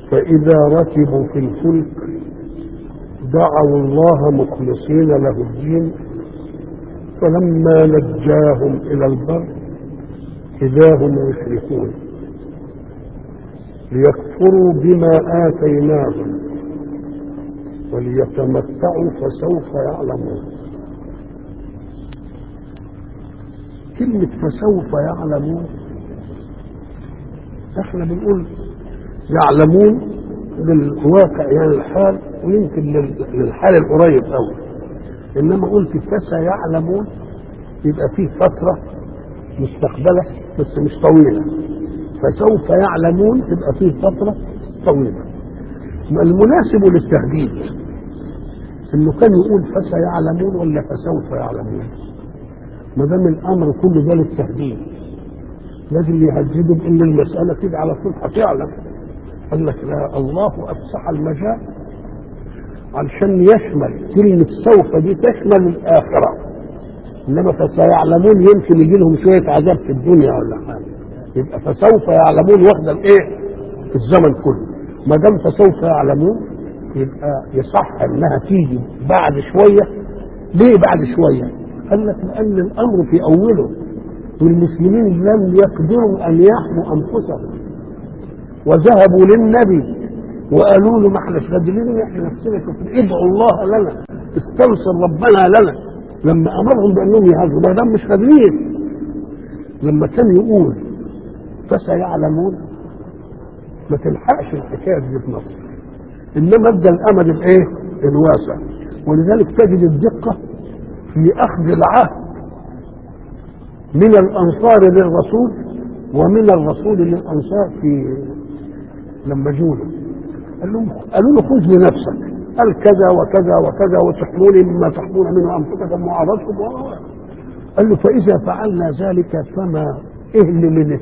فإذا ركبوا في الفلك دعوا الله مخلصين له الدين فلما نجاهم إلى البر إذا هم يشركون ليكفروا بما آتيناهم وليتمتعوا فسوف يعلمون كلمة فسوف يعلمون احنا بنقول يعلمون بالواقع يعني الحال ويمكن للحال القريب قوي انما قلت فسيعلمون يبقى فيه فترة مستقبلة بس مش طويلة فسوف يعلمون تبقى فيه فترة طويلة المناسب للتهديد انه كان يقول فسيعلمون ولا فسوف يعلمون ما دام الامر كل ده للتهديد لازم يهددوا بان المساله كده على طول هتعلم قال لك لا الله افسح المجال علشان يشمل كلمه سوف دي تشمل الاخره انما فسيعلمون يمكن يجي لهم شويه عذاب في الدنيا ولا حاجه يبقى فسوف يعلمون واخده الايه؟ الزمن كله ما دام فسوف يعلمون يبقى يصح انها تيجي بعد شويه ليه بعد شويه؟ قال لك لان الامر في اوله والمسلمين لم يقدروا ان يحموا انفسهم وذهبوا للنبي وقالوا له ما احناش قادرين احنا نفسنا شوف ادعوا الله لنا استنصر ربنا لنا لما امرهم بانهم يهاجروا ما دام مش قادرين لما كان يقول فسيعلمون ما تلحقش الحكايه دي في مصر انما ادى الامل الايه؟ الواسع ولذلك تجد الدقه في اخذ العهد من الانصار للرسول ومن الرسول للانصار في لما جوله قال لهم قالوا له خذ لنفسك قال كذا وكذا وكذا وتحموني مما تحمون منه انفسكم وعرضكم قال له فاذا فعلنا ذلك فما اهل منه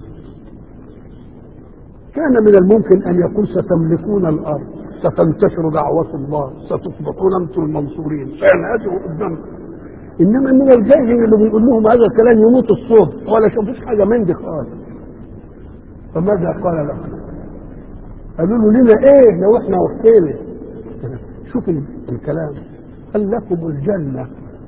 كان من الممكن ان يقول ستملكون الارض ستنتشر دعوة الله ستصبحون انتم المنصورين سينهزموا قدامكم انما من الجاهل اللي بيقول لهم هذا الكلام يموت الصوت ولا شافوش حاجه من دي خالص فماذا قال لهم؟ قالوا له لنا ايه لو احنا وفينا شوف الكلام قال لكم الجنه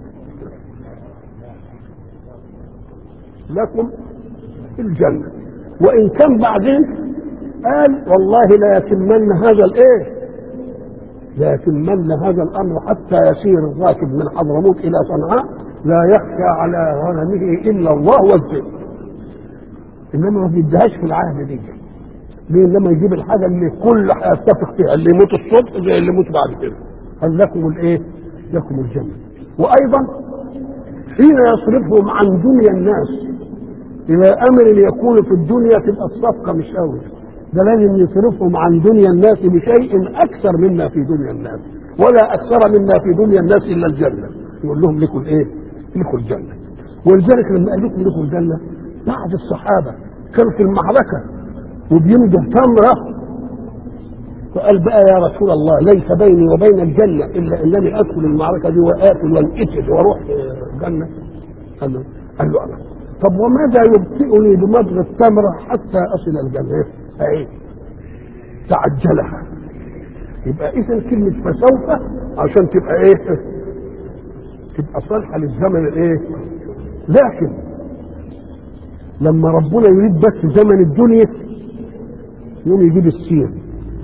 لكم الجنه وان كان بعدين قال والله لا يتمن هذا الايه لا يتمن هذا الامر حتى يسير الراكب من حضرموت الى صنعاء لا يخشى على غنمه الا الله والذئب انما ما بيديهاش في العهد دي ليه لما يجيب الحاجه اللي كل هيتفق فيها اللي يموت الصبح زي اللي يموت بعد كده قال لكم الايه؟ لكم الجنه وايضا حين يصرفهم عن دنيا الناس الى امر يكون في الدنيا تبقى الصفقه مش قوي ده لازم يصرفهم عن دنيا الناس بشيء اكثر مما في دنيا الناس ولا اكثر مما في دنيا الناس الا الجنه يقول لهم لكم ايه؟ لكم الجنه ولذلك لما قال لكم لكم الجنه بعض الصحابه كانوا في المعركه وبيمضوا تمره فقال بقى يا رسول الله ليس بيني وبين الجنه الا انني ادخل المعركه دي واكل وانقتل واروح الجنه قال له قال له أنا. طب وماذا يبطئني بمضغ التمره حتى اصل الجنه؟ ايه تعجلها يبقى اذا كلمه فسوف عشان تبقى ايه تبقى صالحه للزمن الايه لكن لما ربنا يريد بس زمن الدنيا يقوم يجيب السين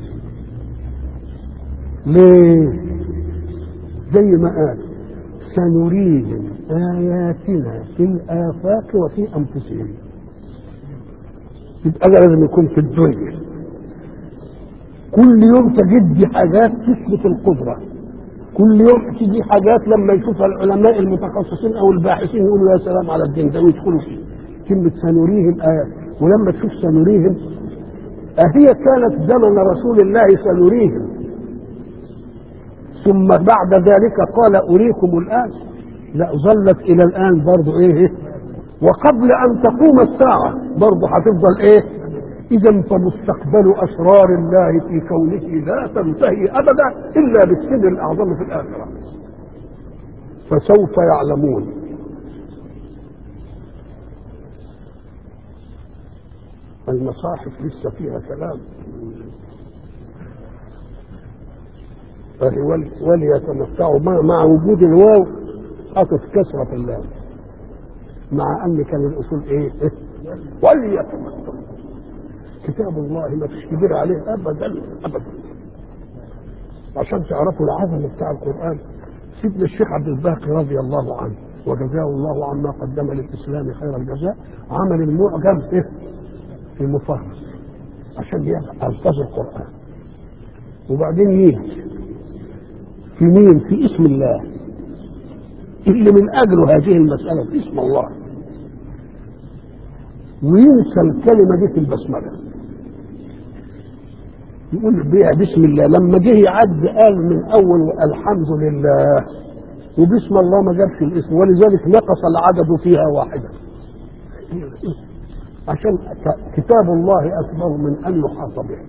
ليه زي ما قال سنريهم آياتنا في الآفاق وفي أنفسهم يبقى ده لازم يكون في الدنيا كل يوم تجد حاجات تثبت القدرة كل يوم تجي حاجات لما يشوفها العلماء المتخصصين او الباحثين يقولوا يا سلام على الدين ده ويدخلوا فيه كلمة سنريهم آيات ولما تشوف سنريهم أهي كانت زمن رسول الله سنريهم ثم بعد ذلك قال أريكم الآن لا ظلت إلى الآن برضو إيه وقبل أن تقوم الساعة برضو هتفضل إيه إذا فمستقبل أسرار الله في كونه لا تنتهي أبدا إلا بالسر الأعظم في الآخرة فسوف يعلمون المصاحف لسه فيها كلام فهي ول- وليتمتعوا مع, مع وجود الواو حاطط كسرة في اللام مع ان كان الاصول ايه؟ وليتمتعوا كتاب الله ما فيش كبير عليه ابدا ابدا عشان تعرفوا العظمه بتاع القران سيدنا الشيخ عبد الباقي رضي الله عنه وجزاه الله عما قدم للاسلام خير الجزاء عمل المعجم ايه؟ في مفهرس عشان يبقى الفاظ القران وبعدين يجي في مين؟ في اسم الله اللي من اجله هذه المساله في اسم الله وينسى الكلمه دي في البسمله يقول بيها بسم الله لما جه يعد قال من اول الحمد لله وبسم الله ما جابش الاسم ولذلك نقص العدد فيها واحدا عشان ك- كتاب الله اكبر من ان يحاط به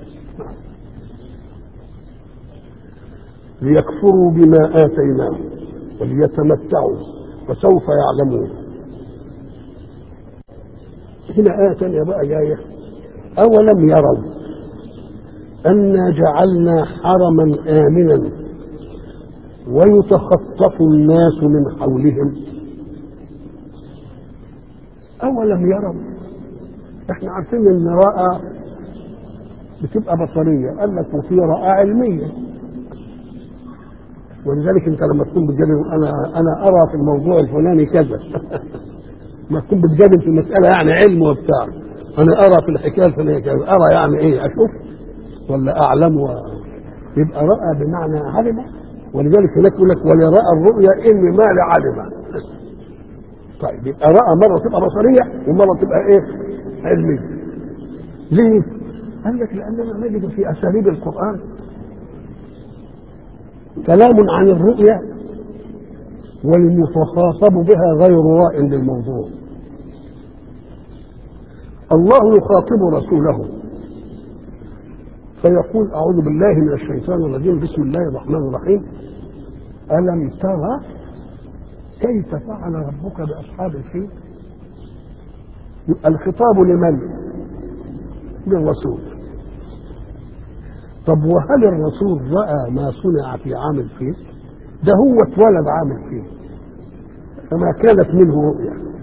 ليكفروا بما اتيناهم وليتمتعوا وسوف يعلمون هنا آية تانية بقى جاية أولم يروا أنا جعلنا حرما آمنا ويتخطف الناس من حولهم أولم يروا احنا عارفين ان رأى بتبقى بصرية قال لك وفي رأى علمية ولذلك انت لما تكون بتجادل انا انا ارى في الموضوع الفلاني كذا ما تكون بتجادل في مسألة يعني علم وبتاع انا ارى في الحكاية الفلانية كذا ارى يعني ايه اشوف ولا اعلم و... يبقى راى بمعنى علم ولذلك هناك يقول لك ولراى الرؤيا ان ما لعلم طيب يبقى راى مره تبقى بصريه ومره تبقى ايه علميه ليه قال لك لاننا نجد في اساليب القران كلام عن الرؤيا والمتخاطب بها غير راء للموضوع الله يخاطب رسوله فيقول أعوذ بالله من الشيطان الرجيم بسم الله الرحمن الرحيم ألم ترى كيف فعل ربك بأصحاب الفيل الخطاب لمن للرسول طب وهل الرسول رأى ما صنع في عام الفيل ده هو اتولد عام الفيل فما كانت منه رؤيا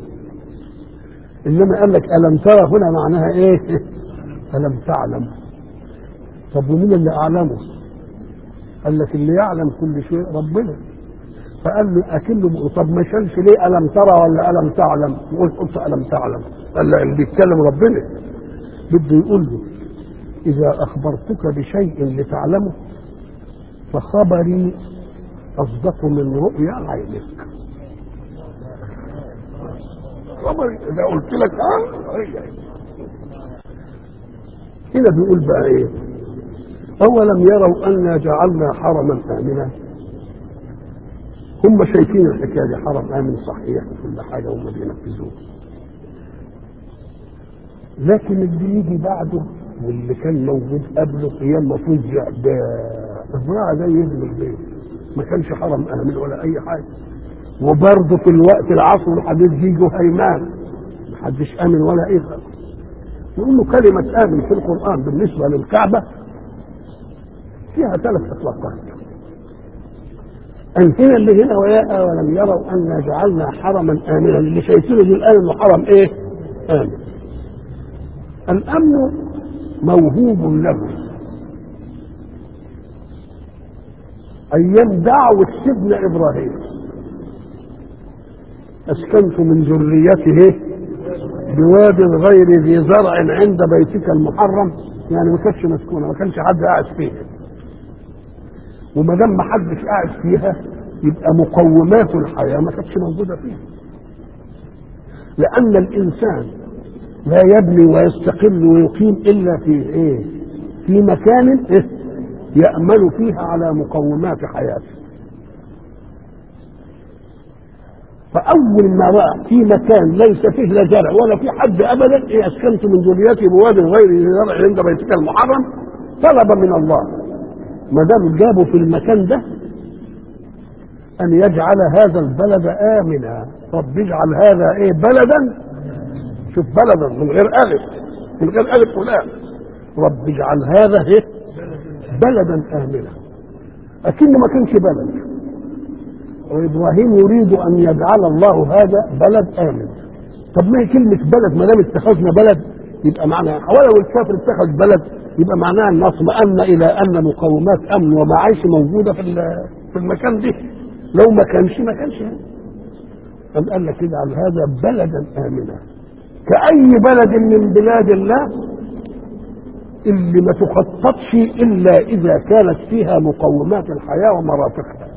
انما قال لك الم ترى هنا معناها ايه الم تعلم طب ومين اللي اعلمه قال لك اللي يعلم كل شيء ربنا فقال له اكنه طب ما شالش ليه الم ترى ولا الم تعلم يقول قلت الم تعلم قال له اللي بيتكلم ربنا بده يقول له اذا اخبرتك بشيء لتعلمه فخبري اصدق من رؤيا عينك خبري اذا قلت لك اه هي هي. هنا بيقول بقى ايه أولم يروا أنا جعلنا حرما آمنا هم شايفين الحكاية دي حرم آمن صحيح وكل حاجة هم بينفذوه لكن اللي يجي بعده واللي كان موجود قبله هي المفروض ده الزراعة ده يهدم البيت ما كانش حرم آمن ولا أي حاجة وبرضه في الوقت العصر الحديث يجوا هيمان محدش آمن ولا إيه يقول له كلمة آمن في القرآن بالنسبة للكعبة فيها ثلاث اطلاقات ان هنا اللي هنا ويا ولم يروا انا جعلنا حرما امنا اللي شايفينه دي الان انه حرم ايه؟ امن الامن موهوب له ايام دعوه سيدنا ابراهيم اسكنت من ذريته بواد غير ذي زرع عند بيتك المحرم يعني ما كانتش مسكونه ما كانش حد قاعد فيها وما دام ما حدش قاعد فيها يبقى مقومات الحياه ما كانتش موجوده فيها لان الانسان لا يبني ويستقل ويقيم الا في ايه في مكان إيه؟ يامل فيها على مقومات حياته فاول ما راى في مكان ليس فيه لا زرع ولا في حد ابدا إيه اسكنت من ذريتي بواد غير ذي زرع عند بيتك المحرم طلب من الله ما دام جابوا في المكان ده ان يجعل هذا البلد امنا رب اجعل هذا ايه بلدا شوف بلدا من غير الف من غير الف ولام رب اجعل هذا ايه بلدا امنا اكنه ما كانش بلد وابراهيم يريد ان يجعل الله هذا بلد امن طب ما هي كلمه بلد ما دام اتخذنا بلد يبقى معناها ولو الكافر اتخذ بلد يبقى معناها ان اطمأن الى ان مقومات امن ومعايش موجوده في ال- في المكان ده لو ما كانش ما كانش أم قال لك اجعل هذا بلدا امنا كأي بلد من بلاد الله اللي ما تخططش الا اذا كانت فيها مقومات الحياه ومرافقها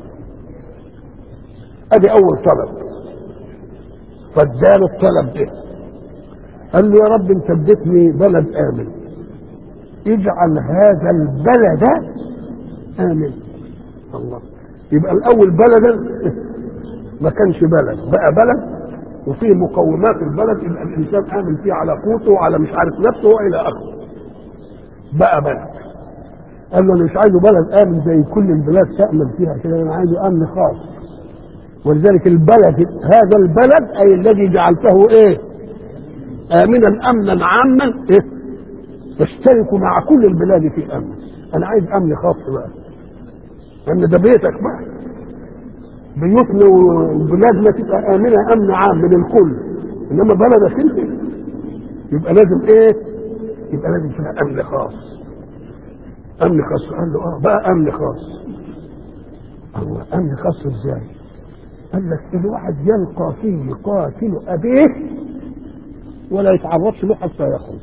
ادي اول طلب فاداله الطلب ده قال له يا رب انت اديتني بلد امن اجعل هذا البلد امن الله يبقى الاول بلدا ما كانش بلد بقى بلد وفيه مقومات البلد يبقى الانسان امن فيه على قوته وعلى مش عارف نفسه والى اخره بقى بلد قال له انا مش عايزه بلد امن زي كل البلاد تامن فيها كده انا عايزه امن خاص ولذلك البلد هذا البلد اي الذي جعلته ايه امنا امنا عاما ايه يشترك مع كل البلاد في امن انا عايز امن خاص بقى لان ده بيتك بقى بيوتنا وبلادنا تبقى امنه امن عام من الكل انما بلدك انت يبقى لازم ايه يبقى لازم فيها امن خاص امن خاص قال له اه بقى امن خاص الله امن خاص ازاي قال لك الواحد يلقى فيه قاتل ابيه ولا يتعرضش له حتى يخرج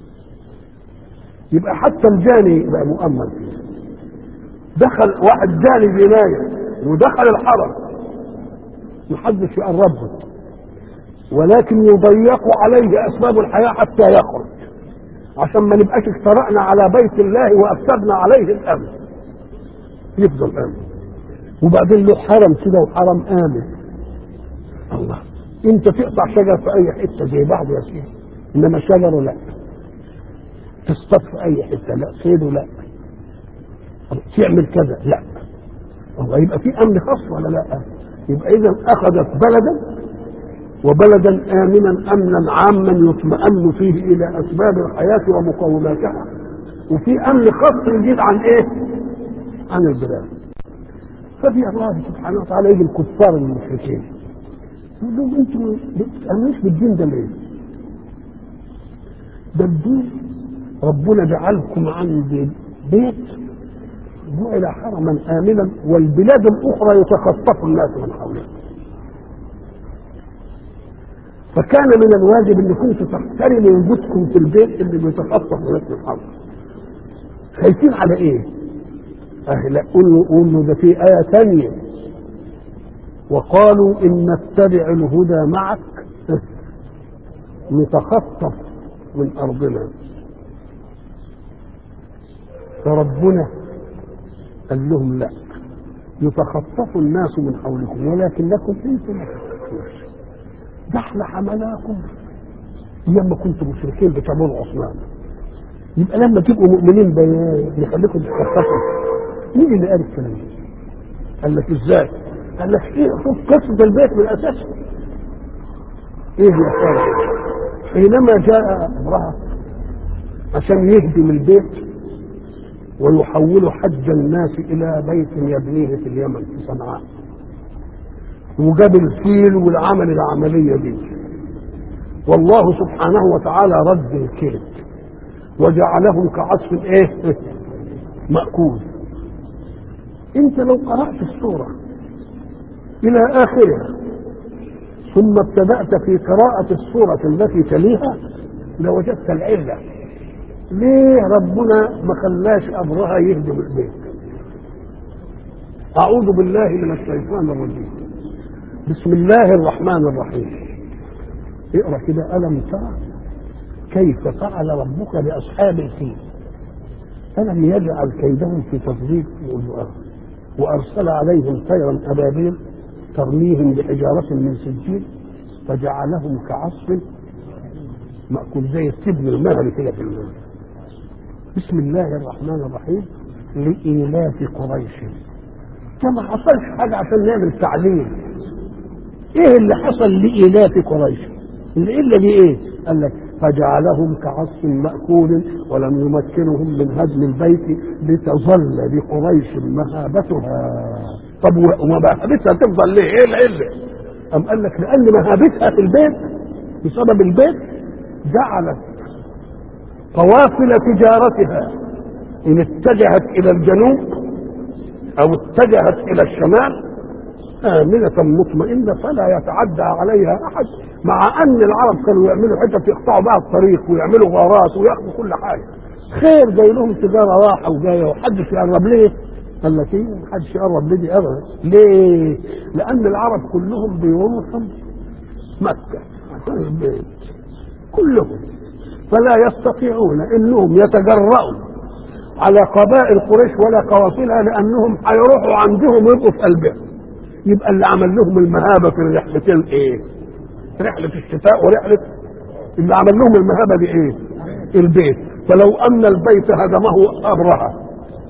يبقى حتى الجاني يبقى مؤمن فيه دخل واحد جاني جنايه ودخل الحرم محدش يقربه ولكن يضيق عليه اسباب الحياه حتى يخرج عشان ما نبقاش اخترعنا على بيت الله وافسدنا عليه الامن يفضل امن وبعدين له حرم كده وحرم امن الله انت تقطع شجر في اي حته زي بعض يا سيدي انما شجره لا تصطاد في اي حته لا صيده لا تعمل كذا لا الله يبقى في امن خاص ولا لا يبقى اذا اخذت بلدا وبلدا امنا امنا عاما يطمئن فيه الى اسباب الحياه ومقوماتها وفي امن خاص يزيد عن ايه عن البلاد ففي الله سبحانه وتعالى يجي الكفار المشركين يقول لهم انتم ما بتامنوش بالدين ده ليه؟ ده الدين ربنا جعلكم عند بيت جعل حرما امنا والبلاد الاخرى يتخطف الناس من حوله فكان من الواجب ان كنتوا تحترموا وجودكم في البيت اللي بيتخطف الناس من حوله خايفين على ايه؟ أهل قول له قول له ده في آية ثانية وقالوا إن نتبع الهدى معك نتخطف من أرضنا فربنا قال لهم لا يتخطف الناس من حولكم ولكنكم انتم ما تخطفوش ده احنا حملاكم لما كنتم مشركين بتعبدوا اصنام يبقى لما تبقوا مؤمنين بيخليكم تتخطفوا مين اللي قال الكلام ده؟ قال لك ازاي؟ قال لك ايه شوف قصه البيت من اساسه ايه يا خالد حينما جاء ابرهه عشان يهدم البيت ويحول حج الناس الى بيت يبنيه في اليمن في صنعاء وجاب الفيل والعمل العمليه دي والله سبحانه وتعالى رد الكيد وجعلهم كعصف ايه مأكول انت لو قرأت السورة الى اخرها ثم ابتدأت في قراءة السورة التي تليها لوجدت العلة ليه ربنا ما خلاش ابرهة يهدم البيت اعوذ بالله من الشيطان الرجيم بسم الله الرحمن الرحيم اقرا كده الم ترى كيف فعل ربك باصحاب الفيل ألم يجعل كيدهم في تضليل وأرسل عليهم طيرا أبابيل ترميهم بحجارة من سجيل فجعلهم كعصف مأكول زي السبن المغري كده في الماء بسم الله الرحمن الرحيم لإيلاف قريش ما حصلش حاجة عشان نعمل تعليم ايه اللي حصل لإيلاف قريش الإلا دي ايه قال لك فجعلهم كعصف مأكول ولم يمكنهم من هدم البيت لتظل لقريش مهابتها طب ومهابتها تفضل ليه؟ ايه العله؟ أم قال لك لأن مهابتها في البيت بسبب البيت جعلت قوافل تجارتها إن اتجهت إلى الجنوب أو اتجهت إلى الشمال آمنة مطمئنة فلا يتعدى عليها أحد مع أن العرب كانوا يعملوا حتة يقطعوا بها الطريق ويعملوا غارات وياخذوا كل حاجة خير جاي لهم تجارة راحة وجاية وحدش يقرب ليه؟ قال لك ايه؟ محدش يقرب ليه ابدا ليه؟ لأن العرب كلهم بيروحوا مكة عشان البيت كلهم فلا يستطيعون انهم يتجرؤوا على قبائل قريش ولا قوافلها لانهم هيروحوا عندهم يبقوا في قلبها يبقى اللي عمل لهم المهابه في الرحلتين ايه؟ رحله الشتاء ورحله اللي عمل لهم المهابه دي ايه؟ البيت فلو ان البيت هدمه ابرهه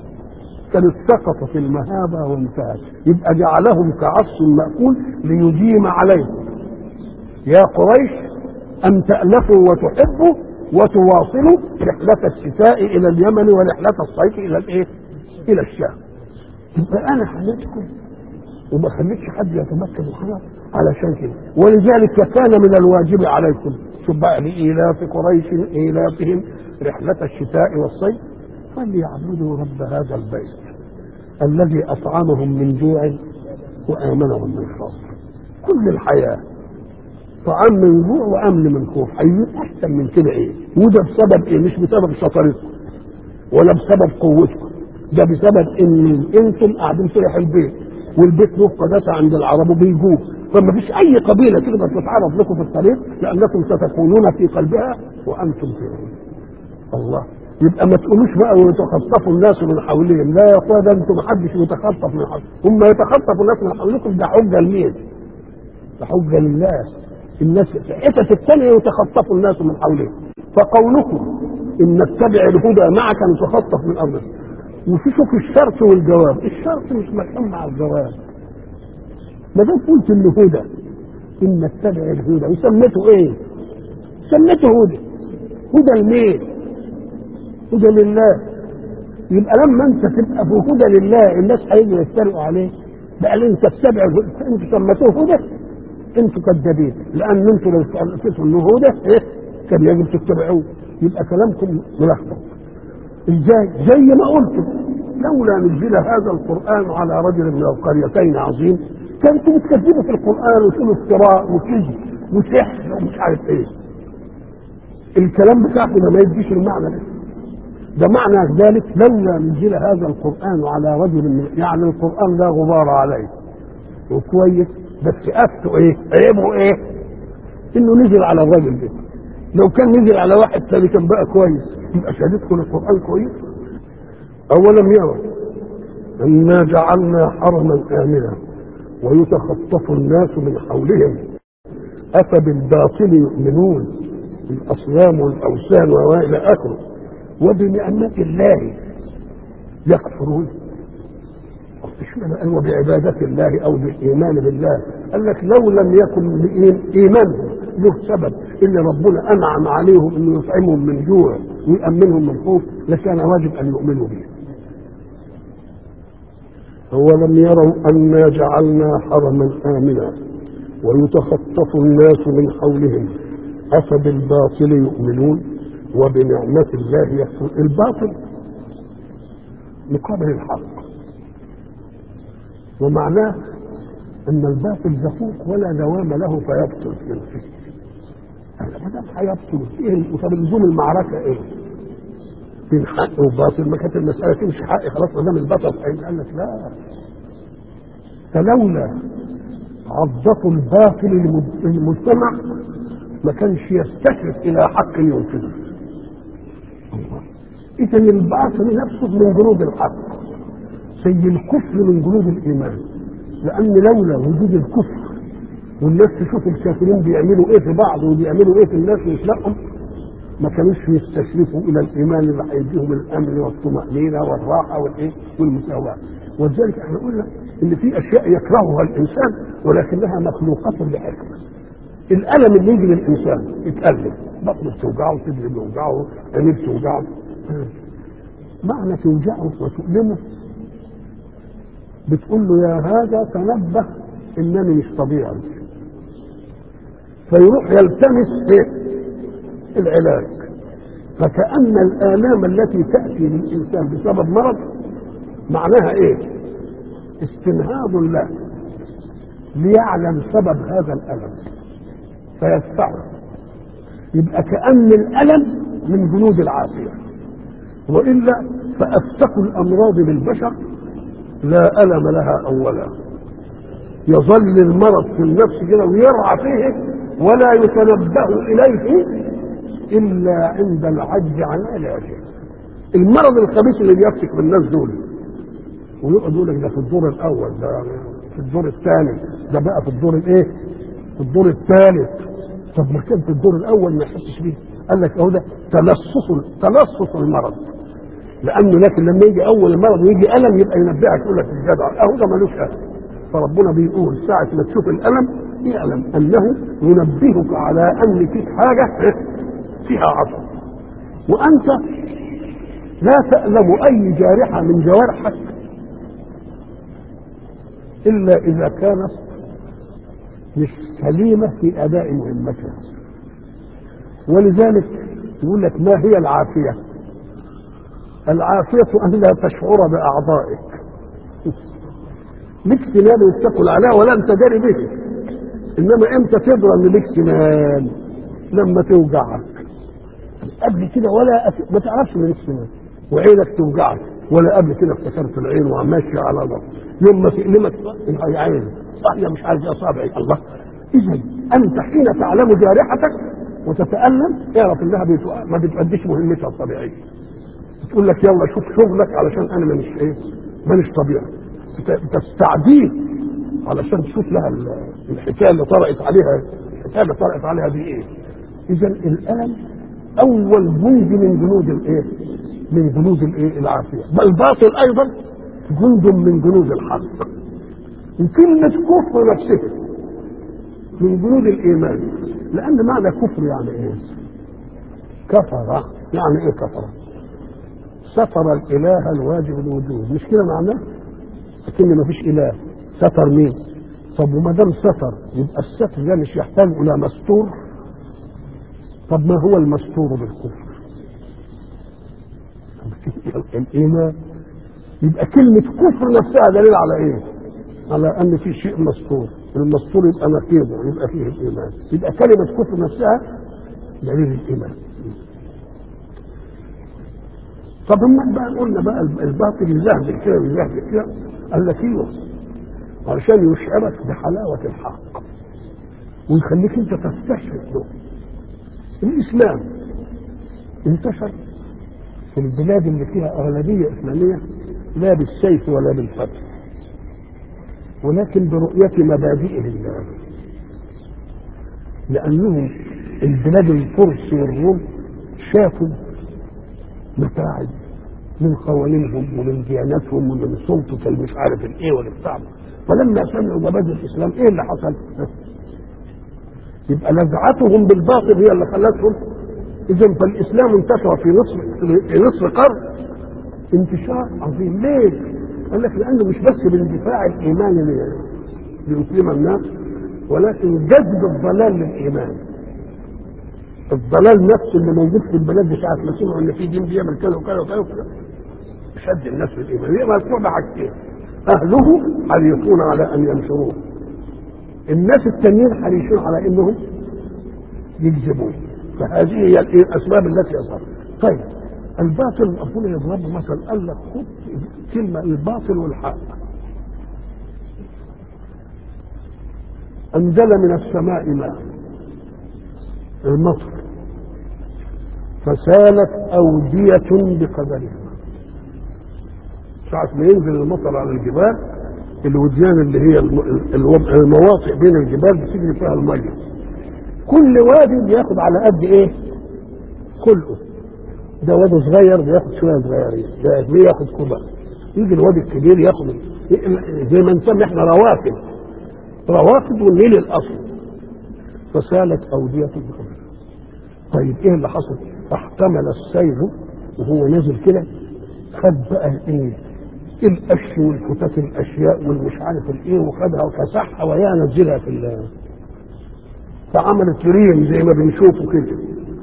كانت سقطت المهابه وانتهت يبقى جعلهم كعصف ماكول ليديم عليهم يا قريش ان تالفوا وتحبوا وتواصلوا رحلة الشتاء إلى اليمن ورحلة الصيف إلى الإيه؟ إلى الشام. يبقى أنا خليتكم وما خليتش حد يتمكن خلاص علشان كده ولذلك كان من الواجب عليكم شوف بقى لإيلاف قريش إيلافهم رحلة الشتاء والصيف فليعبدوا رب هذا البيت الذي أطعمهم من جوع وآمنهم من خوف كل الحياة طعام من جوع وامن من خوف عايزين احسن من كده ايه وده بسبب ايه مش بسبب شطارتكم ولا بسبب قوتكم ده بسبب ان انتم قاعدين في البيت والبيت له قداسه عند العرب وبيجوه فما فيش اي قبيله تقدر تتعرض لكم في الطريق لانكم ستكونون في قلبها وانتم فيها الله يبقى ما تقولوش بقى ويتخطفوا الناس من حولهم لا يا اخويا ده انتم ما حدش يتخطف من حولكم هم يتخطفوا الناس من حولكم ده حجه لمين؟ ده حجه لله الناس في حتت الثانية يتخطف الناس من حولهم فقولكم إن نتبع الهدى معك نتخطف من أرضك وفي شوف الشرط والجواب الشرط مش ملحوم مع الجواب ما دام قلت الهدى إن نتبع الهدى وسميته إيه؟ سميته هدى هدى لمين؟ هدى لله يبقى لما انت تبقى في هدى لله الناس هيجوا يتريقوا عليك بقى انت تتبع انتوا سميتوه هدى انتوا كذابين لان انتوا لو سالتوا انه هو ده ايه كان يجب تتبعوه يبقى كلامكم ملخبط ازاي زي ما قلت لولا نزل هذا القران على رجل من القريتين عظيم كنتوا بتكذبوا في القران وتقولوا افتراء وكذب وسحر ومش عارف ايه الكلام بتاعكم ده ما يديش المعنى ده ده معنى ذلك لولا نزل هذا القران على رجل من يعني القران لا غبار عليه وكويس بس افتوا ايه عيبه ايه انه نزل على الراجل ده لو كان نزل على واحد ثاني كان بقى كويس يبقى شهادتكم القران كويس اولم يروا انا جعلنا حرما امنا ويتخطف الناس من حولهم افبالباطل يؤمنون الاصنام والاوثان والى اخره وبنعمه الله يكفرون اشمعنى قال وبعبادة الله او بالايمان بالله قال لك لو لم يكن ايمانهم له سبب ان ربنا انعم عليهم انه يطعمهم من جوع ويامنهم من خوف لكان واجب ان يؤمنوا به أولم يروا أنا جعلنا حرما آمنا ويتخطف الناس من حولهم أفبالباطل يؤمنون وبنعمة الله يكفرون الباطل مقابل الحق ومعناه ان الباطل زفوق ولا دوام له فيبطل في الفكر ما دام هيبطل ايه طب لزوم المعركه ايه؟ بين حق وباطل ما كانت المساله تمشي حق خلاص ما دام البطل قال لك لا فلولا عضة الباطل للمجتمع ما كانش يستشرف الى حق ينفذه اذا الباطل نفسه من جنود الحق زي الكفر من جنود الايمان لان لولا وجود الكفر والناس تشوف الكافرين بيعملوا ايه في بعض وبيعملوا ايه في الناس ويسلقهم ما كانوش يستشرفوا الى الايمان اللي هيديهم الامن والطمانينه والراحه والايه والمساواه ولذلك احنا قلنا ان في اشياء يكرهها الانسان ولكنها مخلوقه لحكمه الالم اللي يجي للانسان يتالم بطنه بتوجعه صدره بيوجعه عينيه بتوجعه معنى توجعه وتؤلمه بتقول له يا هذا تنبه انني مش طبيعي فيروح يلتمس ايه العلاج فكأن الآلام التي تأتي للإنسان بسبب مرض معناها إيه؟ استنهاض له ليعلم سبب هذا الألم فيدفعه يبقى كأن الألم من جنود العافية وإلا فأفتك الأمراض بالبشر لا ألم لها أولا يظل المرض في النفس كده ويرعى فيه ولا يتنبه إليه إلا عند العجز عن علاجه المرض الخبيث اللي بيفتك بالناس دول ويقعد يقول لك ده في الدور الأول ده في الدور الثاني ده بقى في الدور الإيه؟ في الدور الثالث طب ما كان في الدور الأول ما يحسش بيه قال لك أهو ده تلصص تلصص المرض لأنه لكن لما يجي أول المرض ويجي ألم يبقى ينبهك يقول لك الجدع أهو ده ملوش ألم فربنا بيقول ساعة ما تشوف الألم اعلم أنه ينبهك على أن فيك حاجة فيها عصر وأنت لا تألم أي جارحة من جوارحك إلا إذا كانت مش سليمة في أداء مهمتها ولذلك يقول لك ما هي العافية العافية أن لا تشعر بأعضائك لك سنان وتاكل عليها ولا انت داري به انما امتى تدرى ان لك سنان لما توجعك قبل كده ولا أف... ما تعرفش ان لك سنان وعينك توجعك ولا قبل كده افتكرت العين وماشيه على ضغط يوم ما تألمك يا عين صحيح مش عارف اصابعي الله اذا انت حين تعلم جارحتك وتتألم اعرف انها بيتو... ما بتأديش مهمتها الطبيعيه تقول لك يلا شوف شغلك علشان انا مانيش ايه مانيش طبيعي تستعديه علشان تشوف لها الحكايه اللي طرقت عليها الحكايه اللي طرقت عليها دي ايه اذا الالم اول جند من جنود الايه من جنود الايه العافيه بل الباطل ايضا جند من جنود الحق وكلمه كفر نفسها من جنود الايمان لان معنى كفر يعني ايه كفر يعني ايه كفر ستر الاله الواجب الوجود مش كده معناه لكن ما فيش اله ستر مين طب وما دام ستر يبقى الستر ده مش يحتاج الى مستور طب ما هو المستور بالكفر الايمان يبقى كلمة كفر نفسها دليل على ايه؟ على ان في شيء مستور المستور يبقى نقيضه يبقى فيه الايمان يبقى كلمة كفر نفسها دليل الايمان طب هم بقى قلنا بقى الباطل يزهد كده ويزهد كده قال لك ايوه علشان يشعرك بحلاوة الحق ويخليك انت تستشرف له الاسلام انتشر في البلاد اللي فيها اغلبيه اسلاميه لا بالسيف ولا بالفتح ولكن برؤية مبادئه الله لأنهم البلاد الفرس والروم شافوا متاعب من قوانينهم ومن دياناتهم ومن سلطة المش عارف الايه ولا بتاع فلما سمعوا مبادئ الاسلام ايه اللي حصل؟ يبقى نزعتهم بالباطل هي اللي خلتهم اذا فالاسلام انتشر في نصف في نصف قرن انتشار عظيم ليه؟ قال لك لانه مش بس باندفاع الايمان ليسلم الناس ولكن جذب الضلال للايمان الضلال نفسه اللي موجود في البلاد ساعة ما سمعوا ان في دين بيعمل كذا وكذا وكذا وكذا شد الناس في الايمان يبقى مذكور بحاجتين اهله حريصون على ان ينشروه الناس التانيين حريصون على انهم يكذبون فهذه هي الاسباب التي اصابت طيب الباطل ربنا يضرب مثلا قال لك خد كلمه الباطل والحق انزل من السماء ماء المطر فسالت أودية بقدرها ساعة ما ينزل المطر على الجبال الوديان اللي هي المواطئ بين الجبال بتجري فيها المية كل وادي بياخد على قد ايه؟ خلقه ده وادي صغير بياخد شويه صغيرين ده بياخد كبار يجي الوادي الكبير ياخد زي ما نسمي احنا روافد روافد والنيل الاصل فسالت اوديه بقدرها طيب ايه اللي حصل فاحتمل السيل وهو نازل كده خد بقى ايه القش والفتات الاشياء والمش عارف الايه وخدها وكسحها وهي نزلها في ال فعملت ريم زي ما بنشوفه كده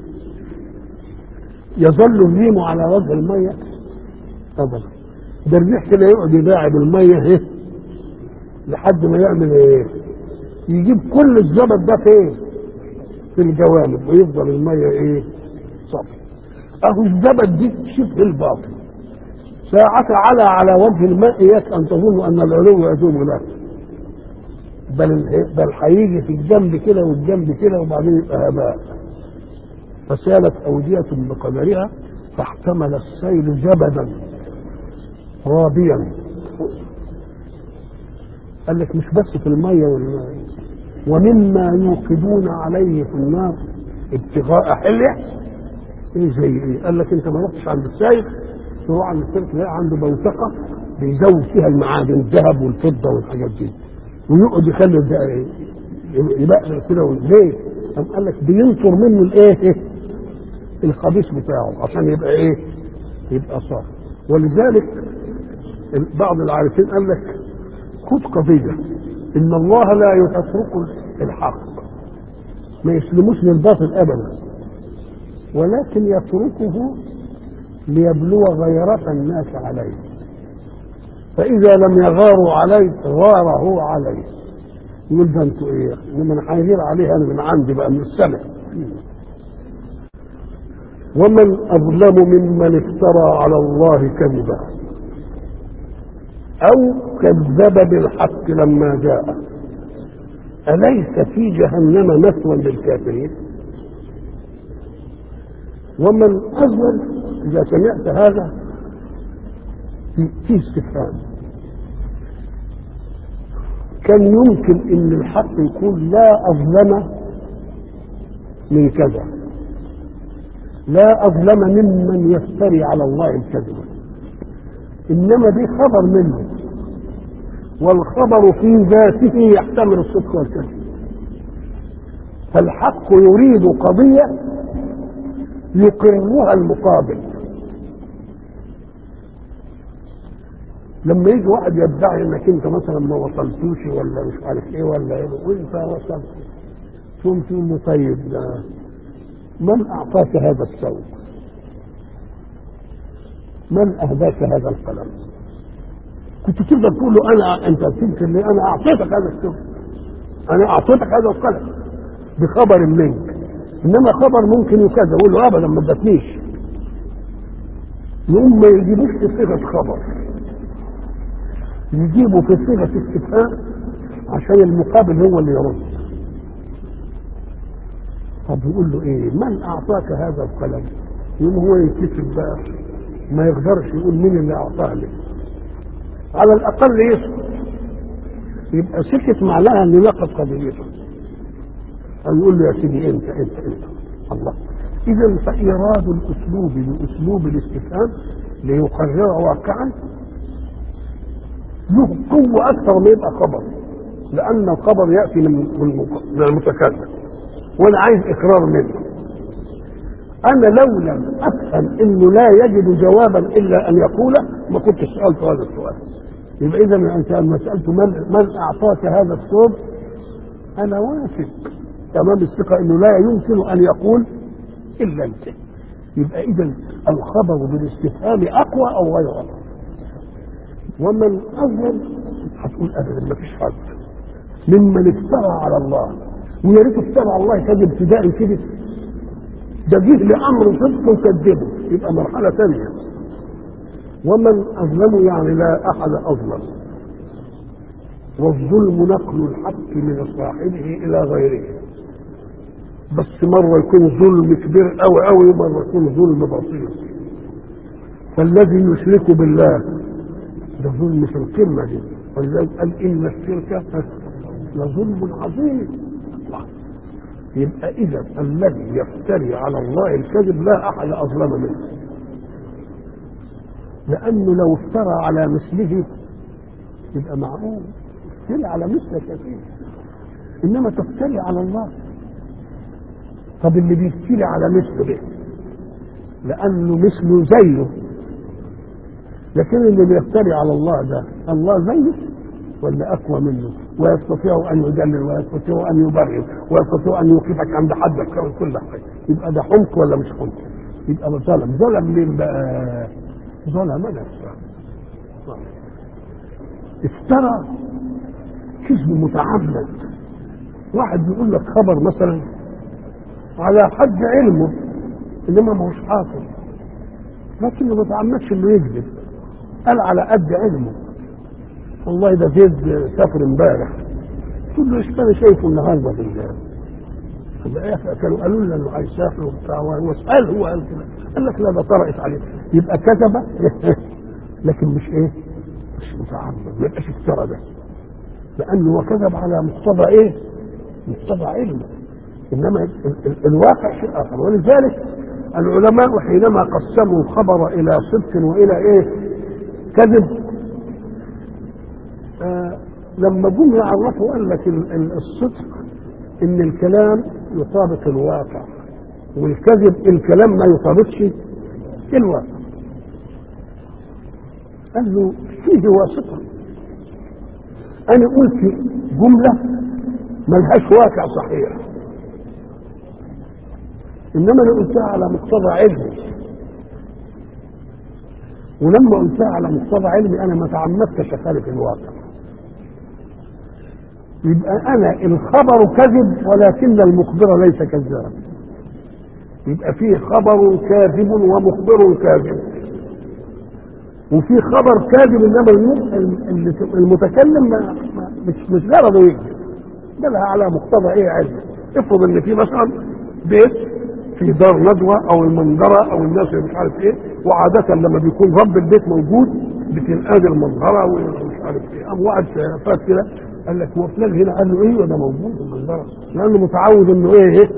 يظل الريم على وجه الميه ابدا ده الريح كده يقعد يداعب الميه ايه لحد ما يعمل ايه يجيب كل الزبد ده فين في الجوانب ويفضل الميه ايه صافي اهو الزبد دي شبه الباطل ساعة على على وجه الماء اياك ان تظن ان العلو يدوم له بل بل هيجي في الجنب كده والجنب كده وبعدين يبقى هباء فسالت اودية بقدرها فاحتمل السيل زبدا رابيا قال لك مش بس في الميه والماء ومما يوقدون عليه في النار ابتغاء حليه ايه زي ايه؟ قال لك انت ما رحتش عند السايق تروح عند السيرك تلاقي عنده بوتقه بيزود فيها المعادن الذهب والفضه والحاجات دي ويقعد يخلي ده ايه؟ يبقى كده ليه؟ قام قال لك بينطر منه الايه؟ الخبيث بتاعه عشان يبقى ايه؟ يبقى صافي ولذلك بعض العارفين قال لك خد قضيه ان الله لا يترك الحق ما يسلموش للباطل ابدا ولكن يتركه ليبلو غيرة الناس عليه فإذا لم يغاروا عليه غار هو عليه يقول ده انتوا ايه من هيغير عليه انا من عندي بقى من السماء ومن اظلم ممن افترى على الله كذبا او كذب بالحق لما جاء اليس في جهنم مثوى للكافرين ومن اظلم اذا سمعت هذا في استفهام كان يمكن ان الحق يقول لا اظلم من كذا لا اظلم ممن يفتري على الله الكذب انما دي خبر منه والخبر في ذاته يحتمل الصدق والكذب فالحق يريد قضيه يقرها المقابل لما يجي واحد يدعي انك انت مثلا ما وصلتوش ولا مش عارف ايه ولا ايه وانت وصلت ثم تقول له طيب ده من اعطاك هذا الثوب؟ من اهداك هذا القلم؟ كنت تقدر تقول له انا انت تنكر لي انا اعطيتك هذا الثوب انا اعطيتك هذا القلم بخبر منك انما خبر ممكن يكذب يقول له ابدا ما ادتنيش يقوم ما يجيبوش في صيغه خبر يجيبوا في صيغه استفهام عشان المقابل هو اللي يرد طب يقول له ايه من اعطاك هذا القلم يقوم هو يكتب بقى ما يقدرش يقول مين اللي اعطاه لي على الاقل يسكت يبقى سكت معناها ان لقد قضيته أو يقول له يا سيدي انت انت انت الله اذا فايراد الاسلوب باسلوب الاستفهام ليقرر واقعا له قوه اكثر ما يبقى خبر لان الخبر ياتي من من المتكلم وانا عايز اقرار منه انا لو لم افهم انه لا يجد جوابا الا ان يقوله ما كنت سالت هذا السؤال يبقى اذا انت لما سالت من من اعطاك هذا الثوب انا واثق تمام الثقه انه لا يمكن ان يقول الا انت يبقى اذا الخبر بالاستفهام اقوى او غير اقوى ومن اظلم هتقول ابدا ما فيش حد ممن افترى على الله ويا ريت افترى على الله كذب ابتداء كده ده جه لامر صدق وكذبه يبقى مرحله ثانيه ومن اظلم يعني لا احد اظلم والظلم نقل الحق من صاحبه الى غيره بس مرة يكون ظلم كبير أوي أوي ومرة يكون ظلم بسيط فالذي يشرك بالله ده ظلم في القمة دي ولذلك قال إن الشرك لظلم عظيم يبقى إذا الذي يفتري على الله الكذب لا أحد أظلم منه لأنه لو افترى على مثله يبقى معقول تفتري على مثلك كثير إنما تفتري على الله طب اللي بيفتري على مثله ده لانه مثله زيه لكن اللي بيفتري على الله ده الله زيه ولا اقوى منه ويستطيع ان يدلل ويستطيع ان يبرر ويستطيع ان يوقفك عند حدك او كل حاجه يبقى ده حمق ولا مش حمق يبقى ظلم ظلم مين بقى ظلم نفسه افترى كذب متعمد واحد بيقول لك خبر مثلا على حد علمه انما ما هوش حاصل لكنه ما تعمدش انه يكذب قال على قد علمه والله ده زيد سافر امبارح تقول له ايش انا شايفه النهارده بالله كانوا قالوا لنا انه هيسافر وبتاع واسال هو قال كده قال لك لا ده طرقت عليه يبقى كذب لكن مش ايه مش متعمد ما يبقاش افترى ده لانه هو كذب على مقتضى ايه؟ مقتضى علمه انما ال- ال- الواقع شيء اخر ولذلك العلماء حينما قسموا الخبر الى صدق والى ايه؟ كذب آه لما جم يعرفوا قال لك ال- ال- الصدق ان الكلام يطابق الواقع والكذب الكلام ما يطابقش الواقع قال له فيه واسطه انا قلت جمله ملهاش واقع صحيح انما انا قلتها على مقتضى علمي ولما قلتها على مقتضى علمي انا ما تعمدتش اخالف الواقع يبقى انا الخبر كذب ولكن المخبر ليس كذابا يبقى فيه خبر كاذب ومخبر كاذب وفي خبر كاذب انما الم- ال- المتكلم ما ما- مش مش غرضه يكذب جابها على مقتضى ايه علم افرض ان في مثلا بيت في دار ندوه او المنظره او الناس اللي مش عارف ايه وعاده لما بيكون رب البيت موجود بتنقاد المنظره ومش عارف ايه قام واحد فات كده قال لك هو فلان هنا قال له ايه وده موجود المنظره لانه متعود انه ايه ايه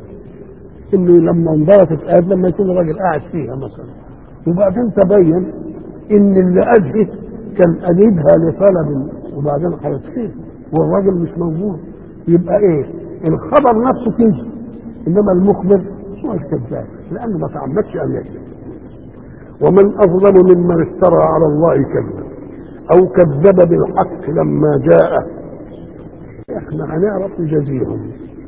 انه لما منظره تتقاد لما يكون الراجل قاعد فيها مثلا وبعدين تبين ان اللي قاعد كان قريبها لطلب وبعدين هيطفيه والراجل مش موجود يبقى ايه الخبر نفسه كذب انما المخبر مش كذاب لانه ما تعمدش ان يكذب ومن اظلم ممن افترى على الله كذبا او كذب بالحق لما جاءه احنا هنعرف نجازيهم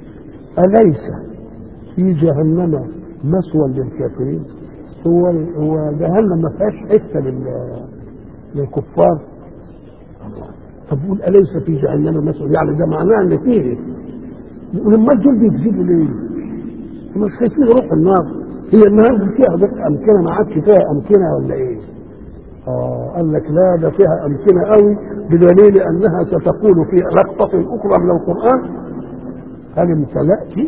اليس في جهنم مثوى للكافرين هو هو جهنم ما فيهاش حته لل- للكفار طب قول اليس في جهنم مثوى يعني ده معناه ان فيه يقول امال دول بيكذبوا ليه؟ هم مش خايفين يروحوا النار هي النار دي فيها بس امكنه ما عادش فيها امكنه ولا ايه؟ اه قال لك لا ده فيها امكنه قوي بدليل انها ستقول في لقطه اخرى من القران هل امتلأت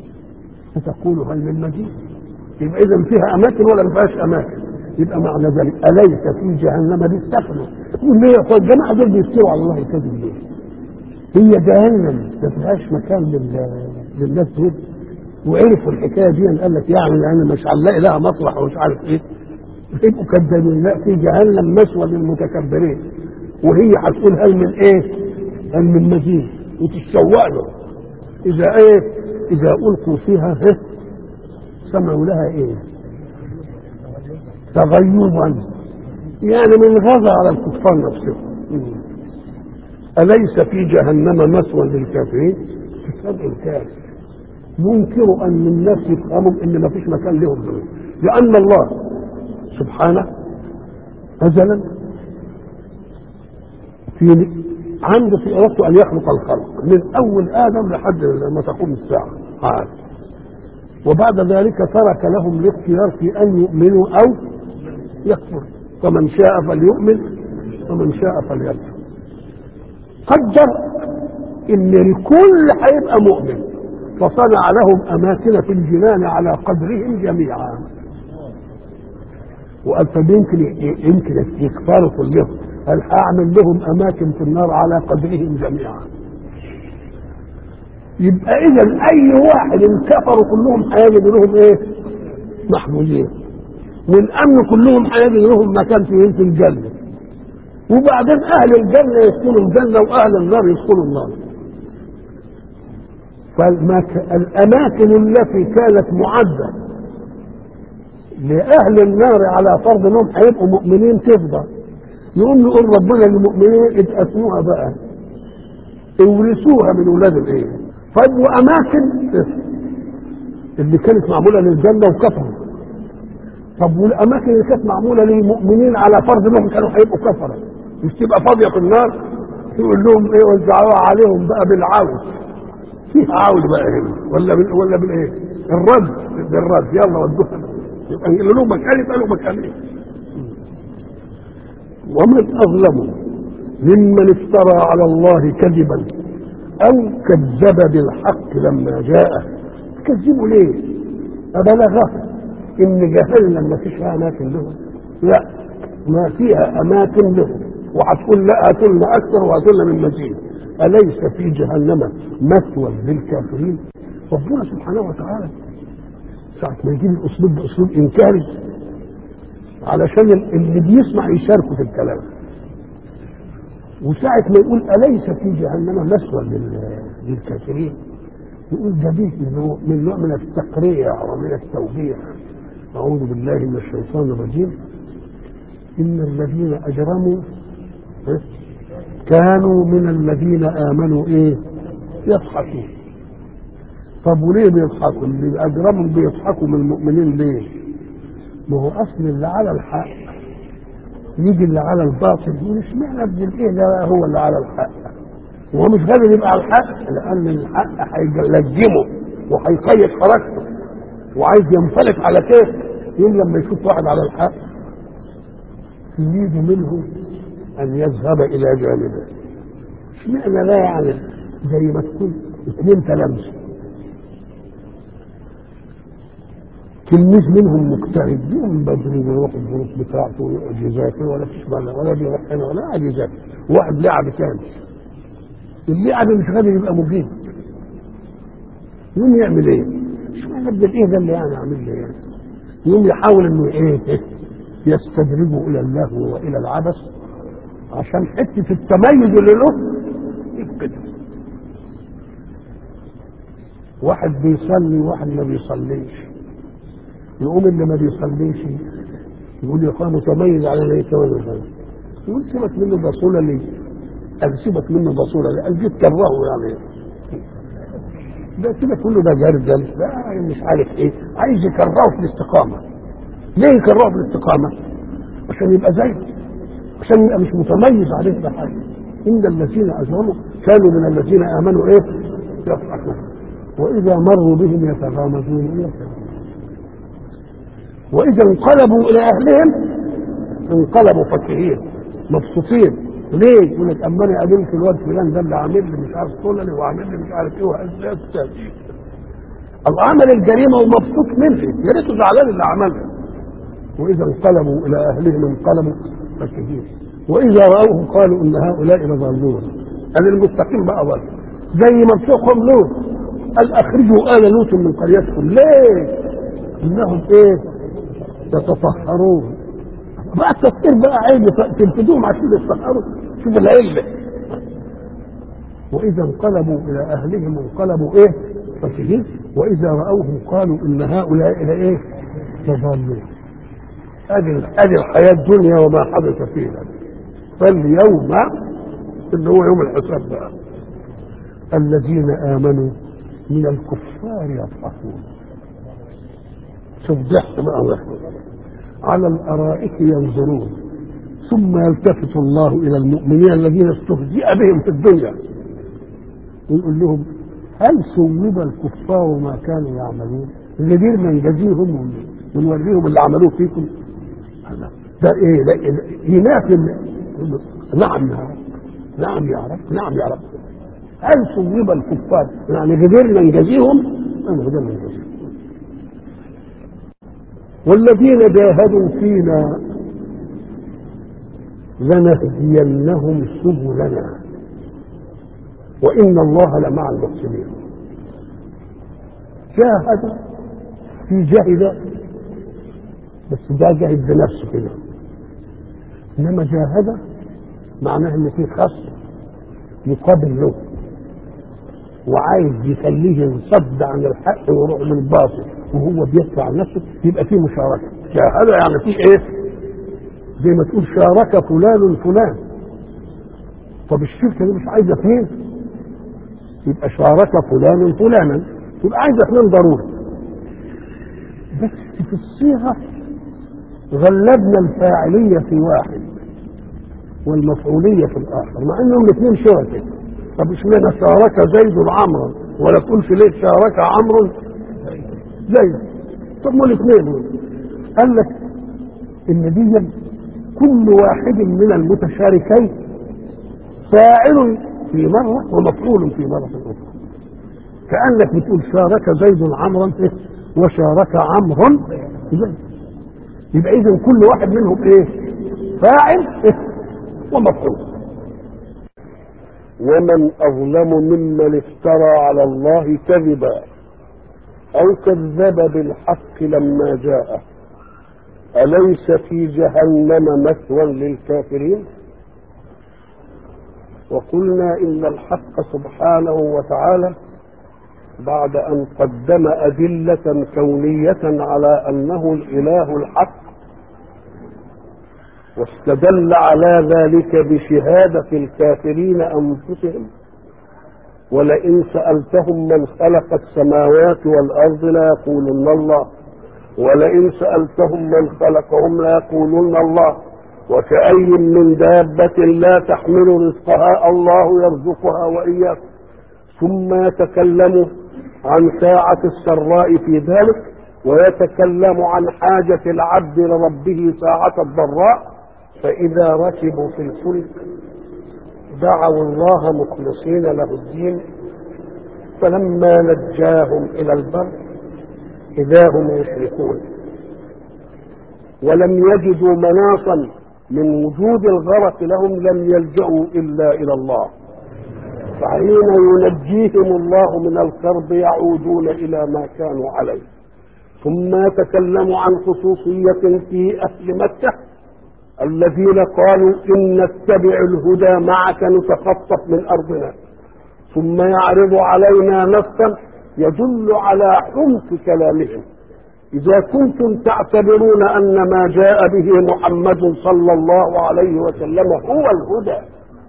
فتقول هل من مزيد يبقى اذا فيها اماكن ولا ما فيهاش اماكن يبقى معنى ذلك اليس في جهنم دي استخدم تقول ليه يا اخويا الجماعه دول بيفتروا على الله كذب ليه؟ هي جهنم ما فيهاش مكان لل- للناس دول وعرفوا الحكايه دي قال لك يعني يعني مش هنلاقي لها مطرح ومش عارف ايه يبقوا كذابين لا في جهنم مسوى للمتكبرين وهي هتقول هل من ايه؟ هل من مزيد وتتشوق له اذا ايه؟ اذا القوا فيها إيه؟ سمعوا لها ايه؟ تغيظا يعني من غزا على الكفار نفسهم أليس في جهنم مثوى للكافرين؟ كتاب الكافر ينكر أن الناس يفهموا أن ما فيش مكان لهم دول لأن الله سبحانه أزلا في عنده في إرادته أن يخلق الخلق من أول آدم لحد ما تقوم الساعة عاد وبعد ذلك ترك لهم الاختيار في أن يؤمنوا أو يكفر فمن شاء فليؤمن ومن شاء فليكفر قدر ان الكل هيبقى مؤمن فصنع لهم اماكن في الجنان على قدرهم جميعا وقال طب يمكن يمكن يكفروا كلهم قال هعمل لهم اماكن في النار على قدرهم جميعا يبقى اذا اي واحد انكفروا كلهم هيجد لهم ايه محمودين والامن كلهم هيجد لهم مكان فيه في الجنه وبعدين اهل الجنه يدخلوا الجنه واهل النار يدخلوا النار فالأماكن التي كانت معدة لأهل النار على فرض أنهم هيبقوا مؤمنين تفضل يقوم يقول ربنا للمؤمنين اتقسموها بقى اورثوها من ولاد الايه طيب واماكن اللي كانت معموله للجنه وكفروا طب والاماكن اللي كانت معموله للمؤمنين على فرض انهم كانوا هيبقوا كفره مش تبقى فاضيه في النار يقول لهم ايه وزعوها عليهم بقى بالعود فيها عود بقى هنا ولا بال ولا بالايه؟ الرد بالرد يلا ودوها يبقى له مكان يبقى له مكان ايه؟ ومن اظلم ممن افترى على الله كذبا او كذب بالحق لما جاءه تكذبوا ليه؟ أبلغه إن جهنم ما فيش فيها أماكن لهم لا ما فيها أماكن لهم وهتقول لا هاتوا أكثر وهاتوا من مزيد أليس في جهنم مثوى للكافرين ربنا سبحانه وتعالى ساعة ما يجيب الأسلوب بأسلوب إنكاري علشان اللي بيسمع يشاركه في الكلام وساعة ما يقول أليس في جهنم مثوى للكافرين يقول ده به من نوع من التقريع ومن التوبيخ أعوذ بالله من الشيطان الرجيم إن الذين أجرموا كانوا من الذين آمنوا إيه يضحكون طب وليه بيضحكوا اللي أجرموا بيضحكوا من المؤمنين ليه ما هو أصل اللي على الحق يجي اللي على الباطل يقول اشمعنى ابن الايه ده هو اللي على الحق وهو مش قادر يبقى على الحق لان الحق هيلجمه وهيقيد حركته وعايز ينفلت على كيف يوم لما يشوف واحد على الحق يريد منه ان يذهب الى جانبه اشمعنى لا يعني زي ما تكون اثنين تلامسه تلميذ منهم مجتهد يوم بدري يروح الدروس بتاعته ويقعد يذاكر ولا فيش ولا ولا بيروح هنا ولا قاعد يذاكر واحد لعب تاني اللعب مش قادر يبقى مجيد يقوم يعمل ايه؟ مش معنى ابن الايه ده اللي يعني عامل لي يعني يقوم يحاول انه ايه يستدرجه الى اللهو والى العبث عشان حته التميز اللي له يفقده واحد بيصلي وواحد ما بيصليش يقوم اللي ما بيصليش يقول يا اخوان متميز على اللي يتميز يقول سيبك منه بصولة ليه؟ قال سيبك منه بصولة ليه؟ قال جيت كرهه يعني ده سيبك منه ده جرجل ده مش عارف ايه عايز يكرهه في الاستقامة ليه يكرهه في الاستقامة؟ عشان يبقى زيه عشان يبقى مش متميز عليه بحاجة إن الذين أجرموا كانوا من الذين آمنوا إيه؟ يضحكون وإذا مروا بهم يتغامزون يتغامزون واذا انقلبوا الى اهلهم انقلبوا فكهين مبسوطين ليه؟ يقول لك اما انا قابلت الواد فلان ده اللي عامل لي مش عارف طولني وعامل لي مش عارف ايه وازاي التهديد الله عمل الجريمه ومبسوط منها يا ريته زعلان اللي عملها واذا انقلبوا الى اهلهم انقلبوا فكهين واذا راوهم قالوا ان هؤلاء لضالون قال المستقيم بقى ضل زي ما بتوعهم لوط قال اخرجوا ال لوط من قريتكم ليه؟ انهم ايه؟ يتطهرون بقى التفكير بقى عيب تنفذوهم عشان يتطهروا شوف العلة وإذا انقلبوا إلى أهلهم انقلبوا إيه؟ فكهين وإذا رأوهم قالوا إن هؤلاء إلى إيه؟ لضالون أدي أدي الحياة الدنيا وما حدث فيها فاليوم اللي هو يوم الحساب بقى الذين آمنوا من الكفار يضحكون شوف ضحك بقى ضحك على الارائك ينظرون ثم يلتفت الله الى المؤمنين الذين استهزئ بهم في الدنيا ويقول لهم هل ثوب الكفار ما كانوا يعملون اللي ديرنا نجازيهم ونوريهم اللي عملوه فيكم ده ايه ده ينافي نعم يا رب نعم يا رب نعم يا رب هل ثوب الكفار يعني قدرنا نجازيهم انا قدرنا نجازيهم والذين جاهدوا فينا لنهدينهم سبلنا وإن الله لمع المحسنين جاهد في جاهد بس ده جاهد بنفسه كده إنما جاهد معناه إن في خصم يقابل له وعايز يخليه ينصد عن الحق ويروح للباطل وهو بيدفع عن نفسه يبقى فيه مشاركه هذا يعني فيه ايه زي ما تقول شارك فلان فلان طب الشركه دي مش عايزه اثنين يبقى شارك فلان فلانا يبقى عايزه اثنين ضروري بس في الصيغه غلبنا الفاعليه في واحد والمفعوليه في الاخر مع انهم الاثنين شركاء طب اشمعنى شارك زيد عمرا ولا تقولش ليه شارك عمرو زيد طب ما الاثنين قال لك ان دي كل واحد من المتشاركين فاعل في مرة ومفعول في مرة أخرى كأنك بتقول شارك زيد عمرا وشارك عمرو زيد يبقى إذا كل واحد منهم إيه؟ فاعل ومفعول ومن أظلم ممن افترى على الله كذبا أو كذب بالحق لما جاءه أليس في جهنم مثوى للكافرين وقلنا إن الحق سبحانه وتعالى بعد أن قدم أدلة كونية على أنه الإله الحق واستدل على ذلك بشهادة الكافرين أنفسهم ولئن سألتهم من خلق السماوات والأرض ليقولن الله ولئن سألتهم من خلقهم ليقولن الله وكأي من دابة لا تحمل رزقها الله يرزقها وإياكم ثم يتكلم عن ساعة السراء في ذلك ويتكلم عن حاجة العبد لربه ساعة الضراء فإذا ركبوا في الفلك دعوا الله مخلصين له الدين فلما نجاهم إلى البر إذا هم يشركون ولم يجدوا مناصا من وجود الغرق لهم لم يلجأوا إلا إلى الله فحين ينجيهم الله من الكرب يعودون إلى ما كانوا عليه ثم يتكلم عن خصوصية في أهل مكة الذين قالوا إن نتبع الهدى معك نتخطف من أرضنا ثم يعرض علينا نصا يدل على حمق كلامهم إذا كنتم تعتبرون أن ما جاء به محمد صلى الله عليه وسلم هو الهدى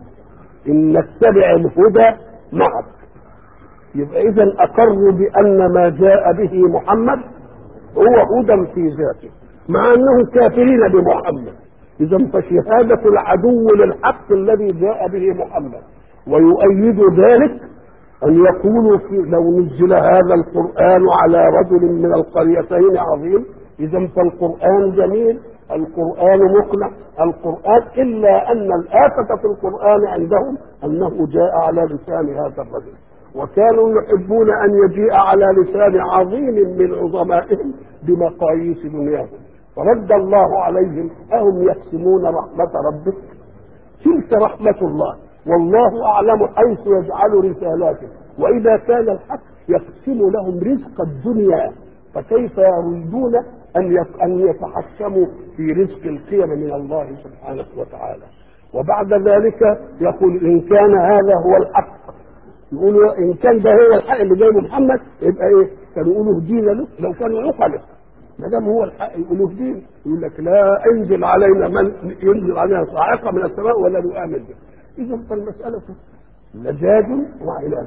إن نتبع الهدى معك يبقى إذا أقروا بأن ما جاء به محمد هو هدى في ذاته مع أنهم كافرين بمحمد إذا فشهادة العدو للحق الذي جاء به محمد ويؤيد ذلك أن يقولوا في لو نزل هذا القرآن على رجل من القريتين عظيم إذا فالقرآن جميل القرآن مقنع القرآن إلا أن الآفة في القرآن عندهم أنه جاء على لسان هذا الرجل وكانوا يحبون أن يجيء على لسان عظيم من عظمائهم بمقاييس دنياهم فرد الله عليهم أهم يقسمون رحمة ربك تلك رحمة الله والله أعلم حيث يجعل رسالاته وإذا كان الحق يقسم لهم رزق الدنيا فكيف يريدون أن أن يتحكموا في رزق القيم من الله سبحانه وتعالى وبعد ذلك يقول إن كان هذا هو الحق يقولوا إن كان ده هو الحق اللي جايبه محمد يبقى إيه؟ كانوا يقولوا اهدينا له لو كانوا عقلة ما دام هو الحق يقولوا اهدينا يقول لك لا انزل علينا من ينزل علينا صاعقة من السماء ولا نؤمن به إذا فالمسألة لجاج وعلاج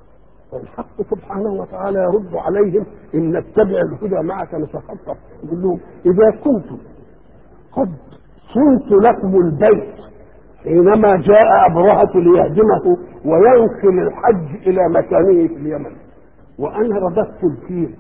والحق سبحانه وتعالى يرد عليهم إن نتبع الهدى معك نتخطف يقول لهم إذا كنتم قد صنت لكم البيت حينما جاء أبرهة ليهدمه وينقل الحج إلى مكانه في اليمن وأنا رددت الفيل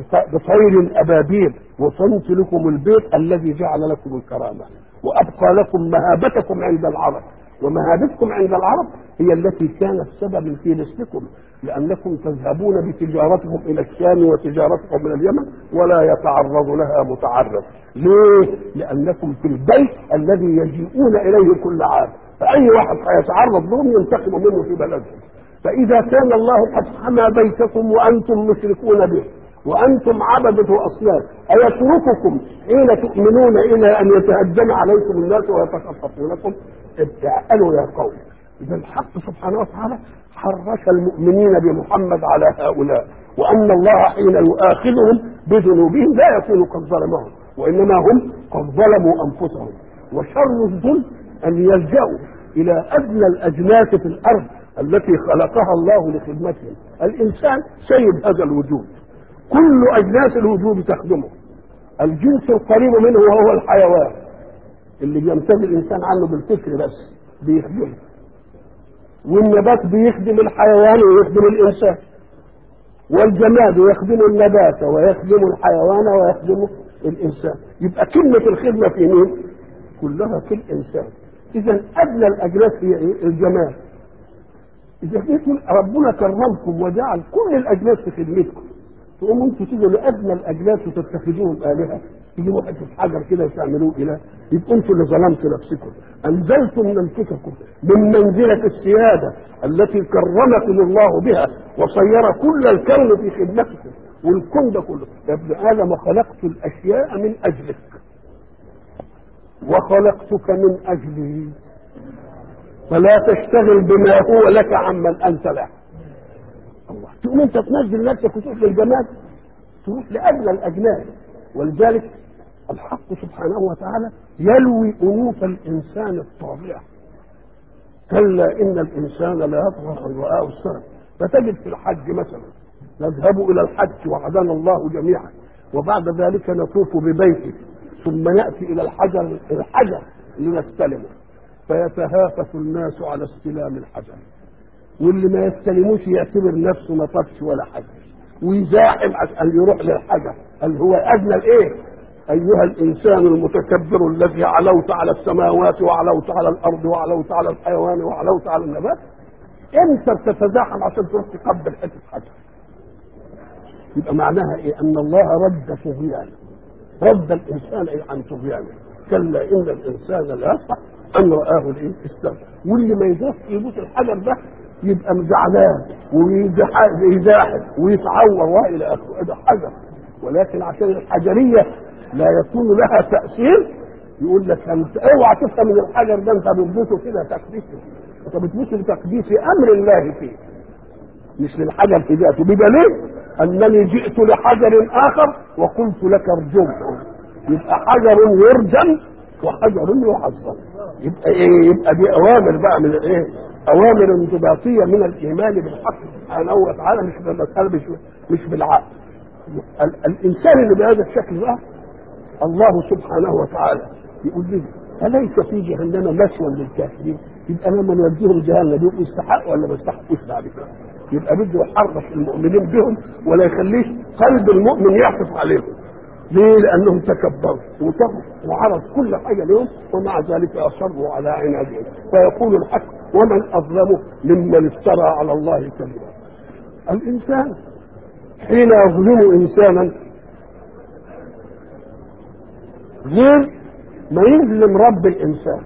بطير أبابيل وصنت لكم البيت الذي جعل لكم الكرامة وأبقى لكم مهابتكم عند العرب ومهابتكم عند العرب هي التي كانت سببا في رزقكم لأنكم تذهبون بتجارتكم إلى الشام وتجارتكم إلى اليمن ولا يتعرض لها متعرض ليه؟ لأنكم في البيت الذي يجيئون إليه كل عام فأي واحد هيتعرض لهم ينتقم منه في بلدهم فإذا كان الله قد حمى بيتكم وأنتم مشركون به وأنتم عبدة أصنام أيترككم حين تؤمنون إلى أن يتهجم عليكم الناس ويتخطفونكم ابتعقلوا يا قوم إذا الحق سبحانه وتعالى حرش المؤمنين بمحمد على هؤلاء وأن الله حين يؤاخذهم بذنوبهم لا يكون قد ظلمهم وإنما هم قد ظلموا أنفسهم وشر الظلم أن يلجأوا إلى أدنى الأجناس في الأرض التي خلقها الله لخدمتهم الإنسان سيد هذا الوجود كل أجناس الوجود تخدمه الجنس القريب منه وهو الحيوان اللي بيمتاز الإنسان عنه بالفكر بس بيخدمه والنبات بيخدم الحيوان ويخدم الإنسان والجماد يخدم النبات ويخدم الحيوان ويخدم الإنسان يبقى كلمة الخدمة في مين؟ كلها في الإنسان إذا أدنى الأجناس هي إيه؟ الجماد إذا جيتوا ربنا كرمكم وجعل كل الأجناس في خدمتكم تقوموا انتوا تيجوا لأدنى الأجناس وتتخذوهم آلهة تجيبوا حتة حجر كده وتعملوه إله يبقى انتوا اللي ظلمتوا نفسكم أنزلتم من أنفسكم من منزلة السيادة التي كرمكم الله بها وصير كل الكون في خدمتكم والكون ده كله يا ابن آدم خلقت الأشياء من أجلك وخلقتك من أجلي فلا تشتغل بما هو لك عمن أنت له الله تقوم انت تنزل نفسك وتروح للجماد تروح لأدنى الأجناس ولذلك الحق سبحانه وتعالى يلوي أنوف الإنسان الطاغية كلا إن الإنسان لا يطغى أن رآه السرى فتجد في الحج مثلا نذهب إلى الحج وعدنا الله جميعا وبعد ذلك نطوف ببيته ثم نأتي إلى الحجر الحجر لنستلمه فيتهافت الناس على استلام الحجر واللي ما يستلموش يعتبر نفسه ما طفش ولا حاجه ويزاحم عشان يروح للحجر قال هو ادنى الايه؟ ايها الانسان المتكبر الذي علوت على السماوات وعلوت على الارض وعلوت على الحيوان وعلوت على النبات امتى بتتزاحم عشان تروح تقبل حته حجر يبقى معناها ايه؟ ان الله رد طغيانه رد الانسان إيه عن طغيانه كلا ان الانسان لا يصح ان رآه الايه؟ استغنى واللي ما يدوس يبوس الحجر ده يبقى زعلان ويزاحم ويتعور والى اخره ده حجر ولكن عشان الحجريه لا يكون لها تاثير يقول لك انت اوعى تفهم من الحجر ده انت بتبوسه كده تقديسه انت بتبوسه لتقديس امر الله فيه مش للحجر في ذاته بدليل انني جئت لحجر اخر وقلت لك ارجمه يبقى حجر يرجم وحجر يعظم يبقى ايه يبقى دي اوامر بقى من الايه اوامر انضباطيه من الايمان بالحق سبحانه وتعالى مش بالمساله مش مش بالعقل ال- الانسان اللي بهذا الشكل بقى الله سبحانه وتعالى يقول لي أليس في جهنم مسوى للكافرين؟ يبقى لما نوديهم جهنم يبقوا يستحقوا ولا ما يستحقوش بعد كده؟ يبقى بده يحرش المؤمنين بهم ولا يخليش قلب المؤمن يعطف عليهم. ليه؟ لأنهم تكبروا وطغوا وعرض كل حاجة لهم ومع ذلك أصروا على عنادهم فيقول الحق ومن أظلم ممن افترى على الله كذبا. الإنسان حين يظلم إنسانا غير ما يظلم رب الانسان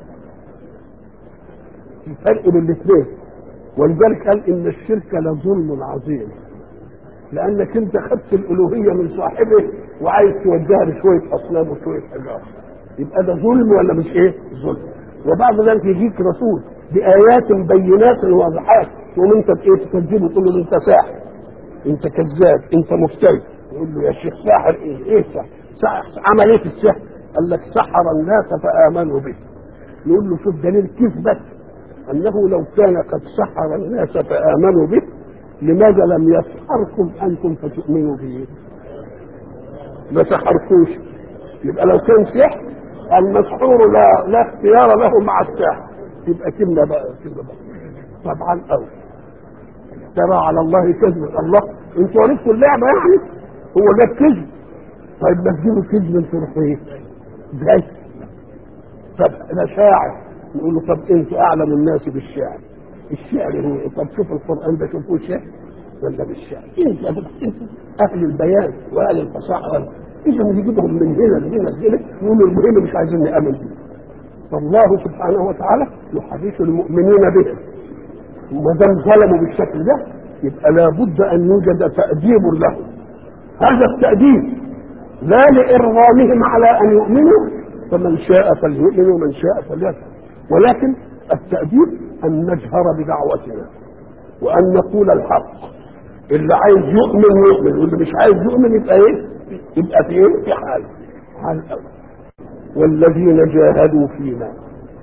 في فرق بين الاثنين ولذلك قال ان الشرك لظلم عظيم لانك انت خدت الالوهيه من صاحبه وعايز توجهها لشويه اصنام وشويه حجاره يبقى ده ظلم ولا مش ايه؟ ظلم وبعد ذلك يجيك رسول بايات بينات واضحات تقوم انت بايه تكذبه تقول له انت ساحر انت كذاب انت مفتري يقول له يا شيخ ساحر ايه؟ ايه ساحر؟ ساحر عمل ايه في السحر؟ قال لك سحر الناس فآمنوا به نقول له شوف دليل كذبة أنه لو كان قد سحر الناس فآمنوا به لماذا لم يسحركم أنتم فتؤمنوا به ما سحركوش يبقى لو كان سحر المسحور لا لا اختيار له مع الساحر يبقى كلمة بقى كلمة بقى طبعا أو ترى على الله كذبا الله انتوا عرفتوا اللعبة يعني هو ده الكذب طيب ما تجيبوا كذب انتوا روحوا ايه؟ ازاي؟ طب انا شاعر نقول له طب انتوا اعلم الناس بالشعر الشعر هو إيه؟ طب شوف القران ده شوفوه شعر ولا بالشعر انت اهل البيان واهل الفصاحه ولا اذا نجيبهم من هنا لهنا لهنا يقولوا المهم مش عايزين نامن بيه فالله سبحانه وتعالى يحرش المؤمنين به وما دام ظلموا بالشكل ده يبقى لابد ان يوجد تاديب لهم هذا التاديب لا لإرغامهم على أن يؤمنوا فمن شاء فليؤمن ومن شاء فليكفر ولكن التأديب أن نجهر بدعوتنا وأن نقول الحق اللي عايز يؤمن يؤمن واللي مش عايز يؤمن يبقى ايه؟ يبقى في ايه؟ في حال حال أول والذين جاهدوا فينا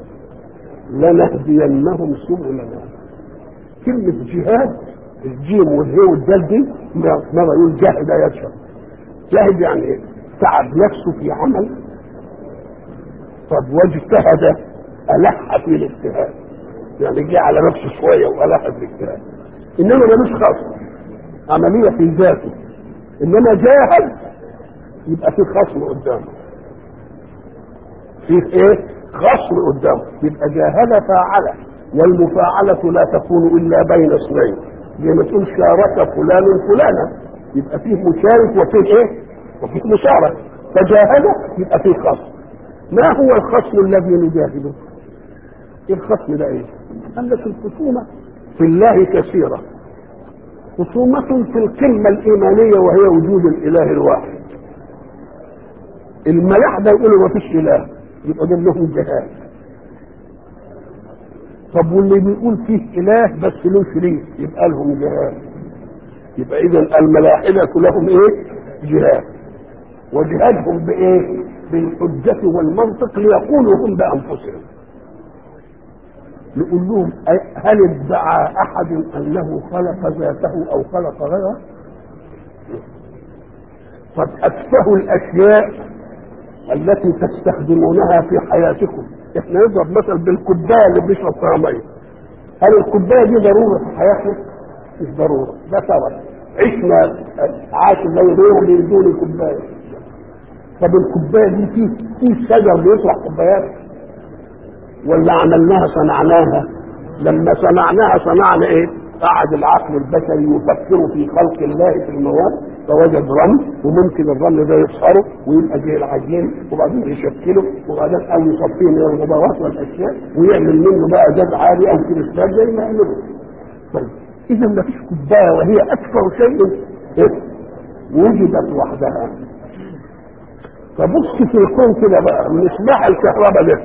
لنهدينهم سبلنا كلمة جهاد الجيم والهي والدال دي مرة يقول جاهد يشهد جاهد يعني ايه؟ تعب نفسه في عمل طب واجتهد ألح في الاجتهاد يعني جه على نفسه شوية وألح في الاجتهاد إنما ملوش خصم عملية في ذاته إنما جاهد يبقى في خصم قدامه في ايه خصم قدامه يبقى جاهد فاعله والمفاعلة لا تكون إلا بين اثنين زي ما تقول شارك فلان فلانا يبقى فيه مشارك وفيه ايه وفيه مشارك فجاهد يبقى فيه خصم ما هو الخصم الذي نجاهده الخصم ده ايه قال لك الخصومة في الله كثيرة خصومة في القمة الإيمانية وهي وجود الإله الواحد الملاحدة يقولوا ما فيش إله يبقى ده لهم جهاد طب واللي بيقول فيه إله بس له شريك يبقى لهم جهاد يبقى إذا الملاحدة لهم إيه؟ جهاد وجهادهم بإيه؟ بالحجة والمنطق ليقولوا هم بأنفسهم نقول لهم هل ادعى احد انه خلق ذاته او خلق غيره قد اتفه الاشياء التي تستخدمونها في حياتكم احنا نضرب مثل بالكوبايه اللي بنشرب فيها ميه هل الكوبايه دي ضروره في حياتنا؟ مش ضروره ده سبب عشنا عاش الليل يوم بدون كوبايه طب الكوبايه دي في في شجر بيطلع كوبايات ولا عملناها صنعناها لما صنعناها صنعنا ايه قعد العقل البشري يفكر في خلق الله في المواد فوجد رمل وممكن الرمل ده يصهره ويبقى زي العجين وبعدين يشكله وبعدين او يصفيه من الغبارات والاشياء ويعمل منه بقى زاد عالي او كريستال زي ما يعمله طيب اذا ما فيش كوبايه وهي اكثر شيء إيه؟ وجدت وحدها فبص في الكون كده بقى مصباح الكهرباء ده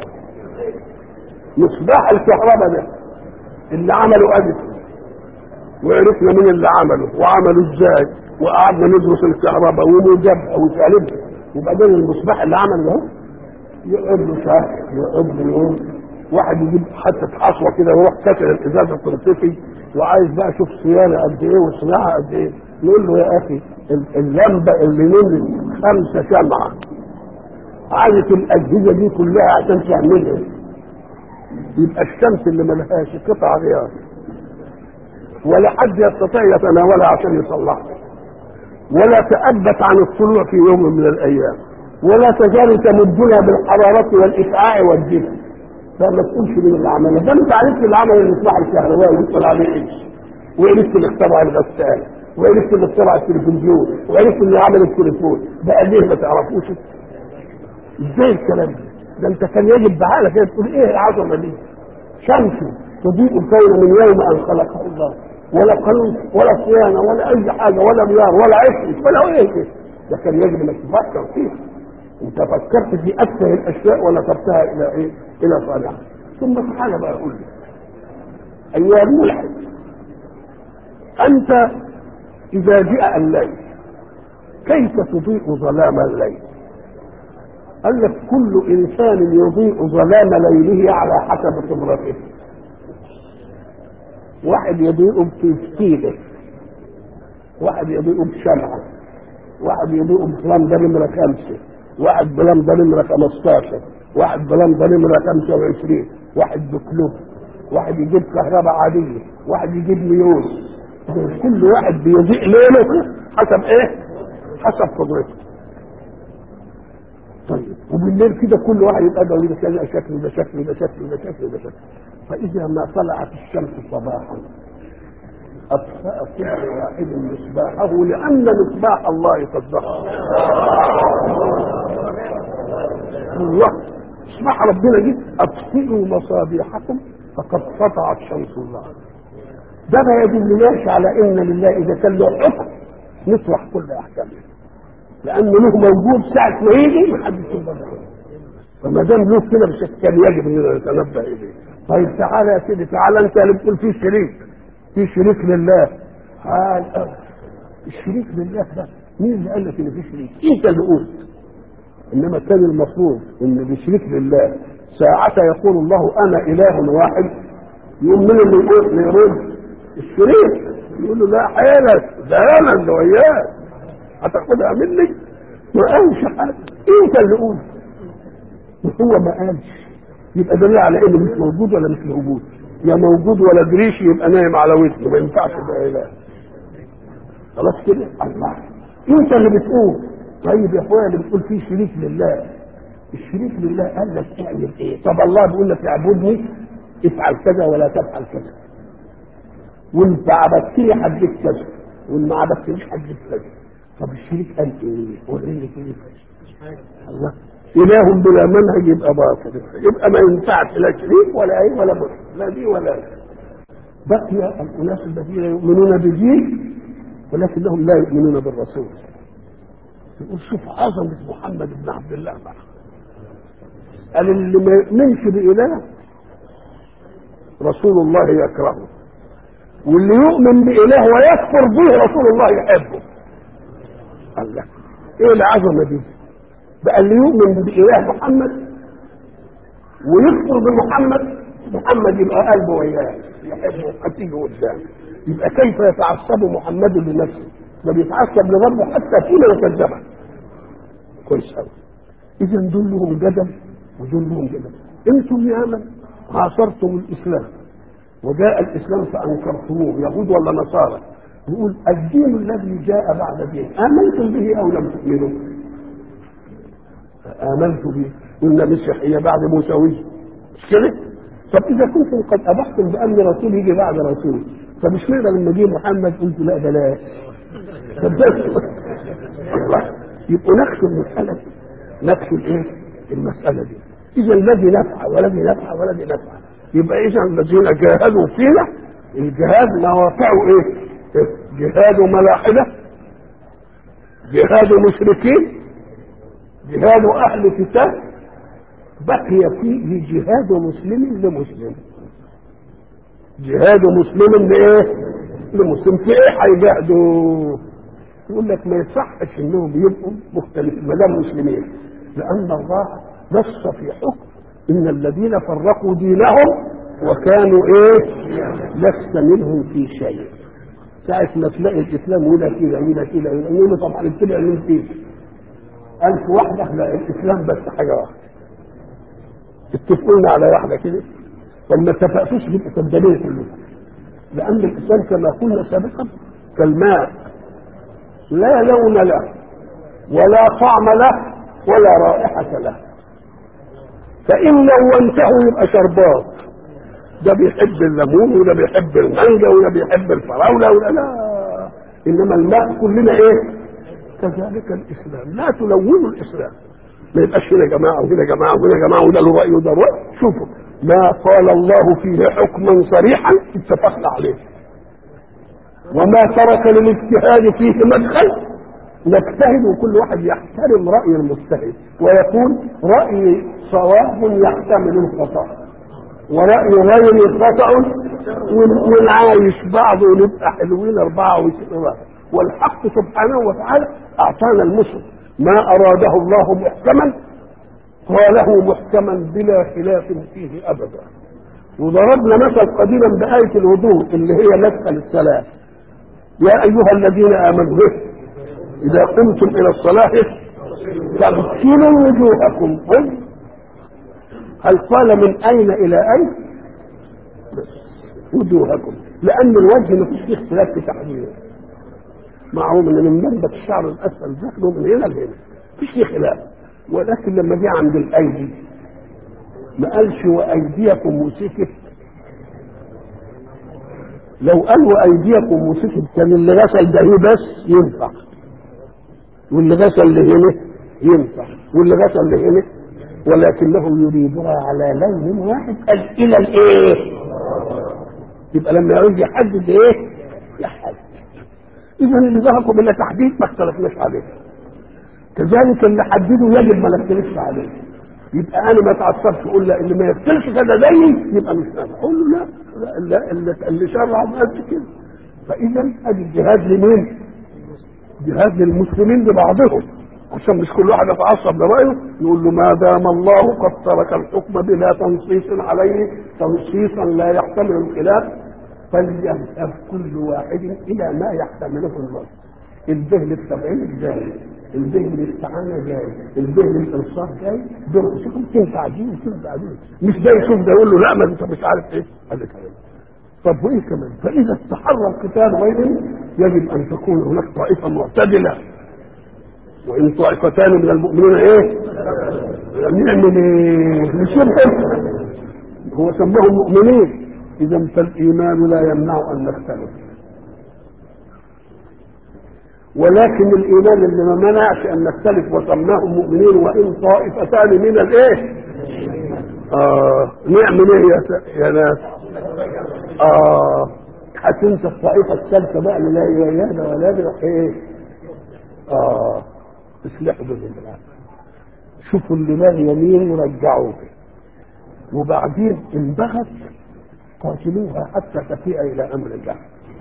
مصباح الكهرباء ده اللي عمله اديسون وعرفنا مين اللي عمله وعمله ازاي وقعدنا ندرس الكهرباء ونجيبها وسالبها وبعدين المصباح اللي عمله ده يقعد له شهر يقعد له يوم واحد يجيب حته حصوه كده ويروح كسر الازازه تنطفي وعايز بقى اشوف صيانه قد ايه وصناعه قد ايه نقول له يا اخي اللمبه اللي نزلت خمسه شمعه عايزه الاجهزه دي كلها عشان تعملها يبقى الشمس اللي ملهاش قطع غيار ولا حد يستطيع يتناولها عشان يصلحها ولا تأبت عن الطلوع في يوم من الأيام ولا تزال تمدنا بالحرارة والإشعاع والجسم فما تقولش من اللي عملها ده انت عرفت اللي عمل المصباح الكهربائي ويدخل عليه ايش وعرفت اللي اخترع الغسالة وعرفت اللي اخترع التلفزيون وعرفت اللي عمل التليفون بقى ليه ما تعرفوش ازاي الكلام ده ده انت كان يجب بعقلك كده تقول ايه العظمه دي شمس تضيء الكون من يوم ان خلقه الله ولا قانون ولا صيانه ولا اي حاجه ولا ميار ولا عشق ولا ايه ده كان يجب انك تفكر فيه انت فكرت في اتفه الاشياء ونسبتها الى ايه؟ الى صالحها ثم تعالى بقى اقول لك ايها الملحد انت اذا جاء الليل كيف تضيء ظلام الليل؟ قال لك كل انسان يضيء ظلام ليله على حسب قدرته واحد يضيء بتفكيره واحد يضيء بشمعة واحد يضيء بلمبة نمرة خمسة واحد بلمبة نمرة 15 واحد بلمبة نمرة 25 واحد بكلوب واحد يجيب كهرباء عادية واحد يجيب نيون كل واحد بيضيء ليله حسب ايه؟ حسب قدرته طيب وبالليل كده كل واحد يبقى ده ده كذا شكل ده شكل ده شكل ده شكل ده شكل فاذا ما طلعت الشمس صباحا اطفأ كل واحد مصباحه لان مصباح الله قد ظهر الله مصباح ربنا جه اطفئوا مصابيحكم فقد سطعت شمس الله ده ما يدلناش على ان لله اذا كان له حكم نطرح كل احكامه لانه له موجود ساعه ما يجي محدش يقدر فما دام له كده بشكل كان يجب ان نتنبه اليه طيب تعالى يا سيدي تعالى انت اللي بتقول فيه شريك في شريك لله تعال الشريك لله ده مين اللي قال لك ان في شريك؟ انت اللي قلت انما كان المفروض ان بشريك لله ساعة يقول الله انا اله واحد يقوم من اللي يقول اللي يرد الشريك يقول له لا حيلك ده انا اللي وياك هتاخدها مني ما قالش حاجه انت اللي قلت وهو ما قالش يبقى دليل على انه مش موجود ولا مش موجود يا موجود ولا دريش يبقى نايم على ودنه ما ينفعش ده اله خلاص كده الله انت اللي بتقول طيب يا اخويا اللي بتقول فيه شريك لله الشريك لله قال لك اعمل ايه طب الله بيقول لك اعبدني افعل كذا ولا تفعل كذا وانت عبدتني حددت كذا وان ما عبدتنيش حددت كذا طب الشريك قال ايه وريني كده الله اله بلا منهج يبقى باطل يبقى ما ينفعش لا شريك ولا ايه ولا بد لا دي ولا دي بقي الاناس الذين يؤمنون بدين ولكنهم لا يؤمنون بالرسول يقول شوف عظمة محمد بن عبد الله بقى قال اللي ما يؤمنش بإله رسول الله يكرهه واللي يؤمن بإله ويكفر به رسول الله يحبه قال لك ايه العظمة دي بقى اللي يؤمن بإله محمد ويكفر بمحمد محمد يبقى قلبه وياه يحبه هتيجي قدام يبقى كيف يتعصب محمد لنفسه ده بيتعصب لربه حتى فيما يكذبه كويس قوي اذا دول لهم جدل ودول لهم جدل انتم يا من عاصرتم الاسلام وجاء الاسلام فانكرتموه يهود ولا نصارى يقول الدين الذي جاء بعد دين امنتم به او لم تؤمنوا امنت به قلنا مسيحيه بعد موسويه مش كده طب اذا كنتم قد ابحتم بان رسول يجي بعد رسول طب اشمعنى لما جه محمد قلت لا بلاش يبقوا نكشوا المسألة دي نكشوا الايه؟ المسألة دي إذا الذي نفع والذي نفع والذي نفع يبقى إذا الذين جاهدوا فينا الجهاد مواقعه إيه؟ جهاد ملاحدة جهاد مشركين جهاد أهل كتاب بقي فيه جهاد مسلم لمسلم جهاد مسلم لإيه؟ لمسلم في إيه هيجاهدوا؟ يقول لك ما يصحش انهم يبقوا مختلفين ما دام مسلمين لان الله نص في حكم ان الذين فرقوا دينهم وكانوا ايه لست منهم في شيء ساعة ما تلاقي الاسلام ولا كده ولا كده يقول له طبعا اتبع مين فيه ألف واحدة لا الإسلام بس حاجة واحدة اتفقوا على واحدة كده طب ما اتفقتوش يبقى كذابين كلهم لأن الإسلام كما قلنا سابقا كالماء لا لون له ولا طعم له ولا رائحة له فإن لونته يبقى شربات ده بيحب الليمون وده بيحب المانجا وده بيحب الفراولة وده لا إنما الماء كلنا إيه كذلك الإسلام لا تلونوا الإسلام ما يبقاش هنا جماعة وهنا جماعة وهنا جماعة وده له رأي وده رأي شوفوا ما قال الله فيه حكما صريحا اتفقنا عليه وما ترك للاجتهاد فيه مدخل نجتهد وكل واحد يحترم رأي المجتهد ويقول رأي صواب يحتمل الخطأ ورأي غير خطأ ونعايش بعض ونبقى حلوين أربعة وعشرين والحق سبحانه وتعالى أعطانا المسلم ما أراده الله محكما قاله محكما بلا خلاف فيه أبدا وضربنا مثل قديما بآية الوضوء اللي هي مدخل الصلاة يا أيها الذين آمنوا به إذا قمتم إلى الصلاة فاغسلوا وجوهكم هل قال من أين إلى أين؟ وجوهكم لأن الوجه ما فيش اختلاف في تحديده معهم ان من منبت الشعر الاسفل دخله من هنا لهنا مفيش فيه خلاف ولكن لما جه عند الايدي ما قالش وايديكم وسكت لو قال وايديكم وسكت كان اللي غسل ده بس ينفع واللي غسل لهنا ينفع واللي غسل لهنا ولكنهم يريدها على لون واحد قال الى الايه يبقى لما يعوز يحدد ايه يحدد اذا اللي ذهبوا بلا تحديد ما اختلفناش عليه كذلك اللي حدده يجب ما نختلفش عليه يبقى انا ما اتعصبش اقول لا اللي ما يقتلش كده زيي يبقى مش نافع اقول له لا لا لا اللي, اللي شرع ما قالش كده فاذا ادي الجهاد لمين؟ جهاد للمسلمين لبعضهم عشان مش كل واحد يتعصب لرايه نقول له ما دام الله قد ترك الحكم بلا تنصيص عليه تنصيصا لا يحتمل الخلاف فليذهب كل واحد الى ما يحتمله النص الذهن التبعيد جاي الذهن الاستعانه جاي الذهن الانصاف جاي دول شوفوا تنفع دي وتنفع دي مش ده يشوف ده يقول له لا ما انت مش عارف ايه قال لك طب وايه كمان فاذا استحر القتال غيرهم يجب ان تكون هناك طائفه معتدله وان طائفتان من المؤمنين ايه نعمل ايه نسيبهم هو سماهم مؤمنين اذا فالايمان لا يمنع ان نختلف ولكن الايمان اللي ما منعش ان نختلف وسماهم مؤمنين وان طائفتان من الايه اه نعمل ايه يا, يا ناس اه هتنسى الطائفه الثالثه بقى اللي لا يهدى ولا يدرك ايه اه اصلحوا بين الناس شوفوا اللي لا يمين ورجعوه وبعدين ان بغت قاتلوها حتى تفيء الى امر الله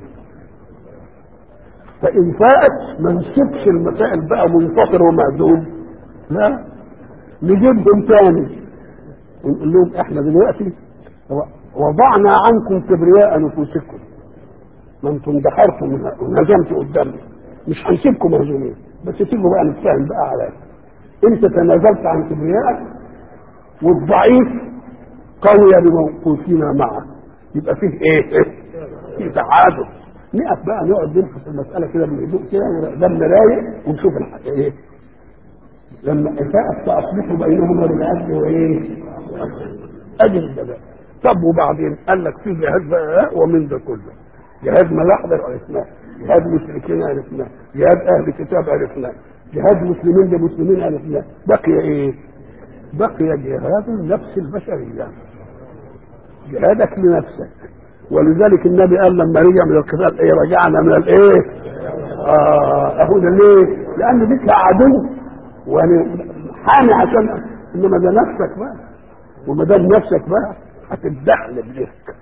فان فاءت ما نسيبش المسائل بقى منفطر ومهزوم لا نجيبهم تاني ونقول لهم احنا دلوقتي وضعنا عنكم كبرياء نفوسكم ما انتم اندحرتم ونهزمتوا قدامنا مش هنسيبكم مهزومين بس تيجوا بقى نتفاهم بقى على انت تنازلت عن كبريائك والضعيف قوي بموقوفنا معه يبقى فيه ايه؟ فيه تعادل نقف بقى نقعد نبحث المساله كده بهدوء كده دمنا رايق ونشوف الحق ايه لما اساءت فاصلحوا بينهما بالعدل وايه؟ اجل ده بقى طب وبعدين قال لك في جهاد بقى ومن ده كله جهاد ملاحظة عرفناه جهاد مشركين عرفناه جهاد اهل كتاب عرفناه جهاد مسلمين لمسلمين عرفناه بقي ايه بقي جهاد النفس البشرية جهادك لنفسك ولذلك النبي قال لما رجع من القتال ايه رجعنا من الايه اه اهو ده ليه لان بك عدو وانا حامي عشان انما ده نفسك بقى وما دام نفسك بقى هتتدحلب لك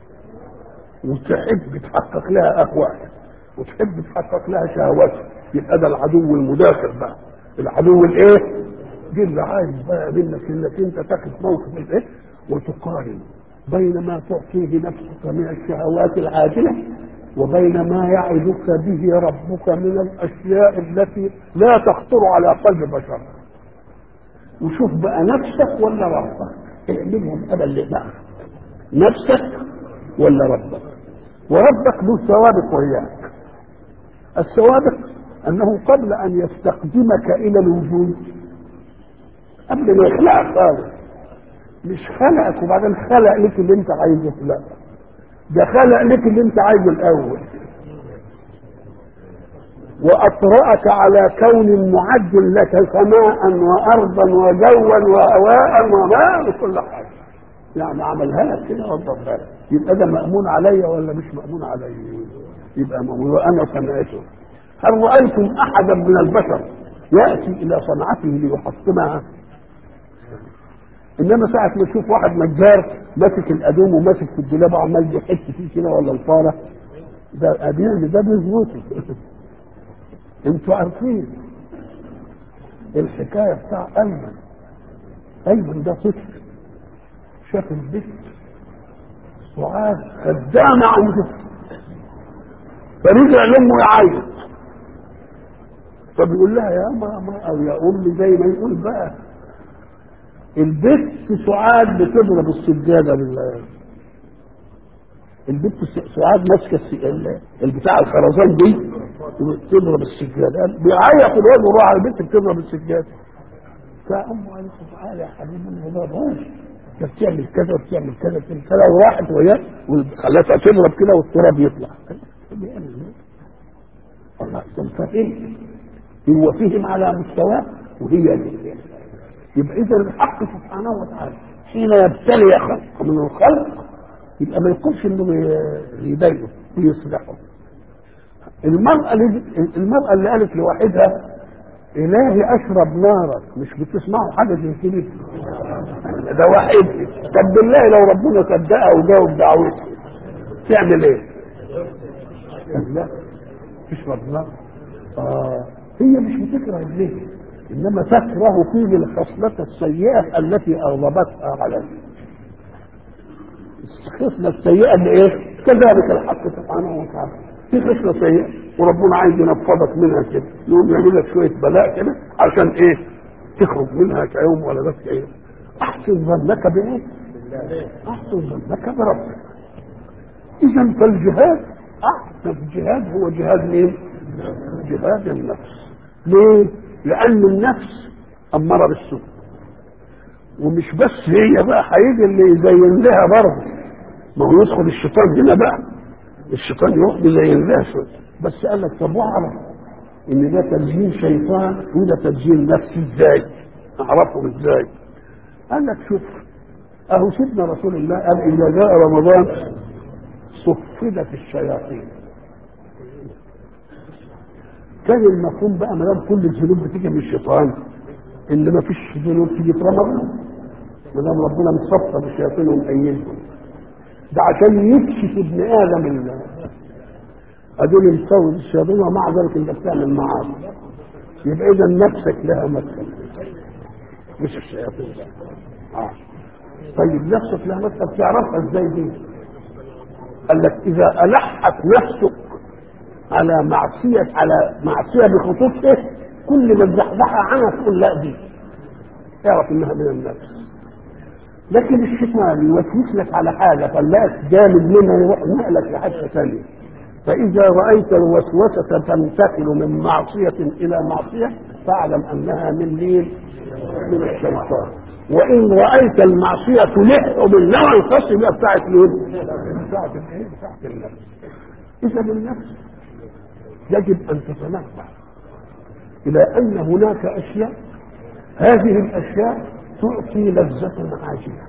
وتحب تحقق لها اهوائك وتحب تحقق لها شهواتك يبقى ده العدو المداخل بقى العدو الايه؟ دي اللي عايز بقى منك انك انت تاخد موقف الايه؟ وتقارن بين ما تعطيه نفسك من الشهوات العاجله وبين ما يعدك به ربك من الاشياء التي لا تخطر على قلب بشر وشوف بقى نفسك ولا ربك اعملهم ابا لبعض نفسك ولا ربك وربك له سوابق وياك السوابق انه قبل ان يستخدمك الى الوجود قبل ما يخلقك خالص مش خلقك وبعدين خلق لك اللي انت عايزه لا ده خلق لك اللي انت عايزه الاول واطرأك على كون معد لك سماء وارضا وجوا وهواء وماء وكل حاجه يعني عملها لك كده وضبها لك يبقى ده مأمون عليا ولا مش مأمون عليا يبقى مأمون وأنا صنعته هل رأيتم أحدا من البشر يأتي إلى صنعته ليحطمها إنما ساعة ما تشوف واحد نجار ماسك الأدوم وماسك في الدولاب وعمال يحس فيه كده ولا الفارة ده أدين ده بيظبطه انتوا عارفين الحكاية بتاع أيمن أيمن ده طفل شاف البيت سعاد خدامة عنده فرجع لامه يعيط فبيقول لها يا ماما او يا امي زي ما يقول بقى البت سعاد بتضرب السجاده بالله البت سعاد ماسكه البتاع الخرزان دي تضرب السجاده بيعيط الواد وراح على البت بتضرب السجاده فامه قالت له تعالى يا حبيبي ما تضربهاش ده بتعمل كذا وبتعمل كذا وبتعمل كذا وراحت وياه وخلتها تضرب كده والتراب يطلع الله فهم هو فهم على مستواه وهي دي يبقى اذا الحق سبحانه وتعالى حين يبتلي خلق من الخلق يبقى ما يقولش انه يضايقه ويصلحه المرأة اللي المرأة اللي قالت لواحدها إلهي أشرب نارك مش بتسمعوا حاجة زي كده ده واحد طب بالله لو ربنا صدقها وجاوب دعوته تعمل ايه؟ لا مش ربنا آه هي مش بتكره ابليس انما تكره فيه الخصلة السيئة التي اغضبتها عليه الخصلة السيئة اللي ايه؟ كذلك الحق سبحانه وتعالى في خصلة سيئة وربنا عايز ينفضك منها كده يقوم يعمل لك شوية بلاء كده عشان ايه؟ تخرج منها كيوم ولا بس كيوم احسن ظنك بايه؟ احسن ظنك بربك اذا فالجهاد احسن جهاد هو جهاد مين؟ جهاد النفس ليه؟ لأن النفس أمارة بالسوء ومش بس هي بقى هيجي اللي يزين لها برضه ما هو يدخل الشيطان هنا بقى الشيطان يروح يزين لها شوية بس قال لك طب واعرف ان ده تزيين شيطان وده تزيين نفسي ازاي؟ اعرفهم ازاي؟ قال لك شوف اهو سيدنا رسول الله قال اذا جاء رمضان صفدت الشياطين كان المفهوم بقى ما دام كل الذنوب بتيجي من الشيطان ان ما فيش ذنوب تيجي في رمضان ما دام ربنا مصفى الشياطين ومأيدهم ده عشان يكشف ابن ادم ال- ادول مسوي الشياطين ومع ذلك انت بتعمل معاصي يبقى اذا نفسك لها مدخل مش الشياطين آه. طيب نفسك لها مدخل تعرفها ازاي دي قال لك اذا الحت نفسك على معصية على معصية بخصوصه كل ما تزحزحها عنها تقول لا دي اعرف انها من النفس لكن الشيطان يوسوس لك على حاجة فلاك جامد منها يروح نقلك لحاجة ثانية فإذا رأيت الوسوسة تنتقل من معصية إلى معصية فاعلم أنها من مين؟ من الشيطان وإن رأيت المعصية تلح بالنوع الخاص يبقى بتاعت مين؟ بتاعت الايه؟ بتاعت النفس إذا النفس يجب أن تتنبه إلى أن هناك أشياء هذه الأشياء تعطي لذة عاجلة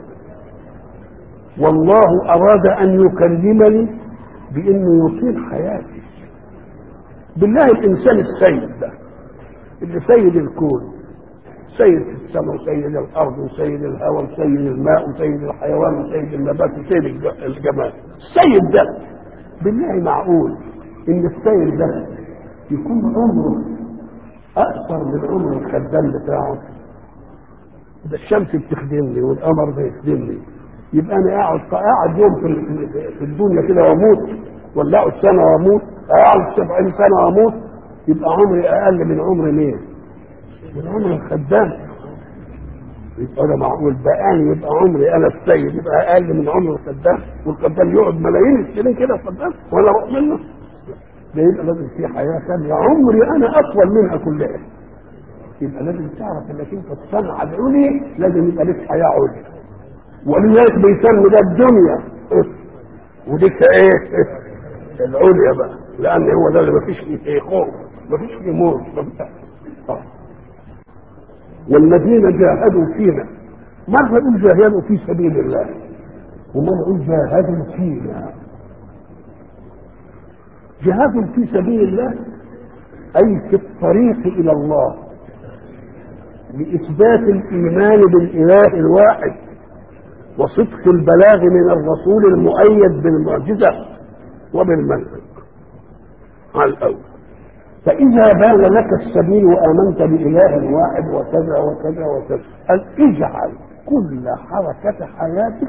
والله أراد أن يكلمني بأنه يطيل حياتي بالله الإنسان السيد ده اللي سيد الكون سيد السماء وسيد الأرض وسيد الهواء وسيد الماء وسيد الحيوان وسيد النبات وسيد الج- الجمال السيد ده بالله معقول ان السيد ده يكون عمره اكثر من عمر الخدام بتاعه ده الشمس بتخدمني والقمر بيخدمني يبقى انا قاعد قاعد يوم في ال- في الدنيا كده واموت ولا اقعد سنه واموت اقعد 70 سنه واموت يبقى عمري اقل من عمر مين؟ من عمر الخدام يبقى ده معقول بقى أنا يبقى عمري انا السيد يبقى اقل من عمر الخدام والخدام يقعد ملايين السنين كده الخدام ولا اروح منه ده يبقى لازم في حياه ثانيه عمري انا اطول منها كلها يبقى لازم تعرف انك انت الصنعه العليا لازم يبقى لك حياه عليا ولذلك بيسمي ده الدنيا وديك ايه العليا بقى لان هو ده اللي مفيش فيه خوف مفيش فيه موت مفيش آه. والذين جاهدوا فينا مرة يقول جاهدوا في سبيل الله ومرة يقول جاهدوا فينا جهاد في سبيل الله أي في الطريق إلى الله لإثبات الإيمان بالإله الواحد وصدق البلاغ من الرسول المؤيد بالمعجزة وبالمنهج على الأول فإذا بان لك السبيل وآمنت بإله واحد وكذا وكذا وكذا قال اجعل كل حركة حياتك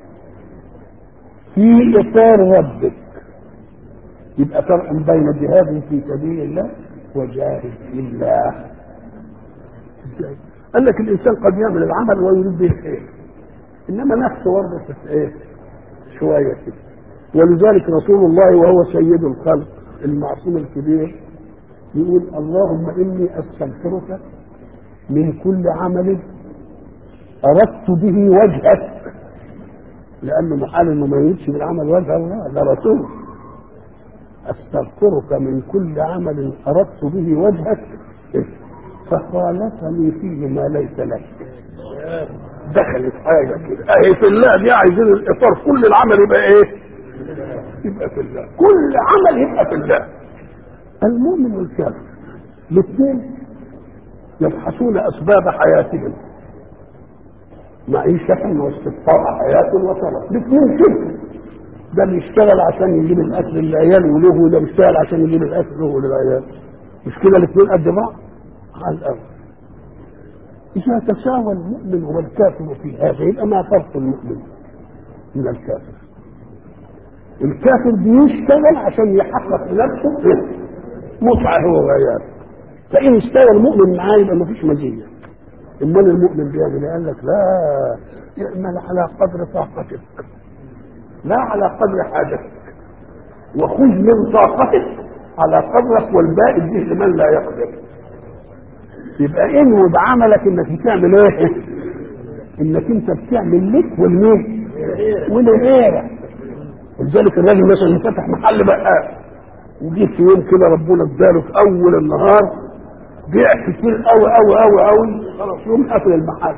في إطار ربك يبقى فرق بين جهاد في سبيل الله وجاهد في الله ازاي؟ قال لك الإنسان قد يعمل العمل ويريد به الخير إنما نفسه برضه في إيه؟ شوية كده ولذلك رسول الله وهو سيد الخلق المعصوم الكبير يقول اللهم اني استغفرك من كل عمل اردت به وجهك لانه محال انه ما يريدش بالعمل وجه الله ده رسول استغفرك من كل عمل اردت به وجهك فخالفني فيه ما ليس لك دخلت حاجه كده اهي في الله دي عايزين الاطار كل العمل يبقى ايه؟ يبقى في الله كل عمل يبقى في الله المؤمن والكافر الاثنين يبحثون اسباب حياتهم معيشة واستبقاء حياة وطلب الاثنين كده ده بيشتغل عشان يجيب الاكل للعيال وله وده بيشتغل عشان يجيب الاكل له وللعيال مش كده الاثنين قد بعض على الاول اذا تساوى المؤمن والكافر في هذا يبقى ما فرق المؤمن من الكافر الكافر بيشتغل عشان يحقق لنفسه متعه هو وعياله فان اشتغل المؤمن معاه يبقى مفيش مزيه امال المؤمن بيعمل قال لك لا اعمل على قدر طاقتك لا على قدر حاجتك وخذ من طاقتك على قدرك والباقي اديه لمن لا يقدر يبقى انوي بعملك انك تعمل ايه؟ انك انت بتعمل لك والمين؟ ولغيرك ولذلك الراجل مثلا اللي فتح محل بقال وجيت في يوم كده ربنا اداله في اول النهار بيع كتير قوي قوي قوي قوي خلاص يوم قفل المحل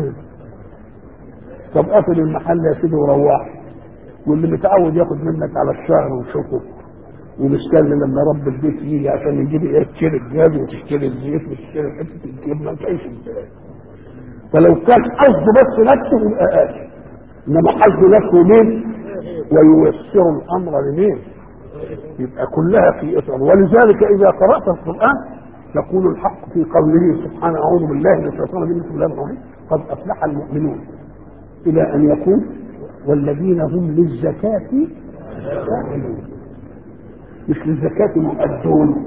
طب قفل المحل يا سيدي وروح واللي متعود ياخد منك على الشهر وشوفه ومستني لما رب البيت يجي عشان يجيب ايه تشتري الجاز وتشتري الزيت وتشتري حته الجبنه تعيش ازاي فلو كان قصده بس نفسه يبقى قاسي انما قصده نفسه مين؟ ويوسر الامر لمين؟ يبقى كلها في اطار ولذلك اذا قرات القران يقول الحق في قوله سبحانه اعوذ بالله من الشيطان الرجيم بسم الله الرحمن الرحيم قد افلح المؤمنون الى ان يقول والذين هم للزكاه فاعلون مش للزكاة مؤدون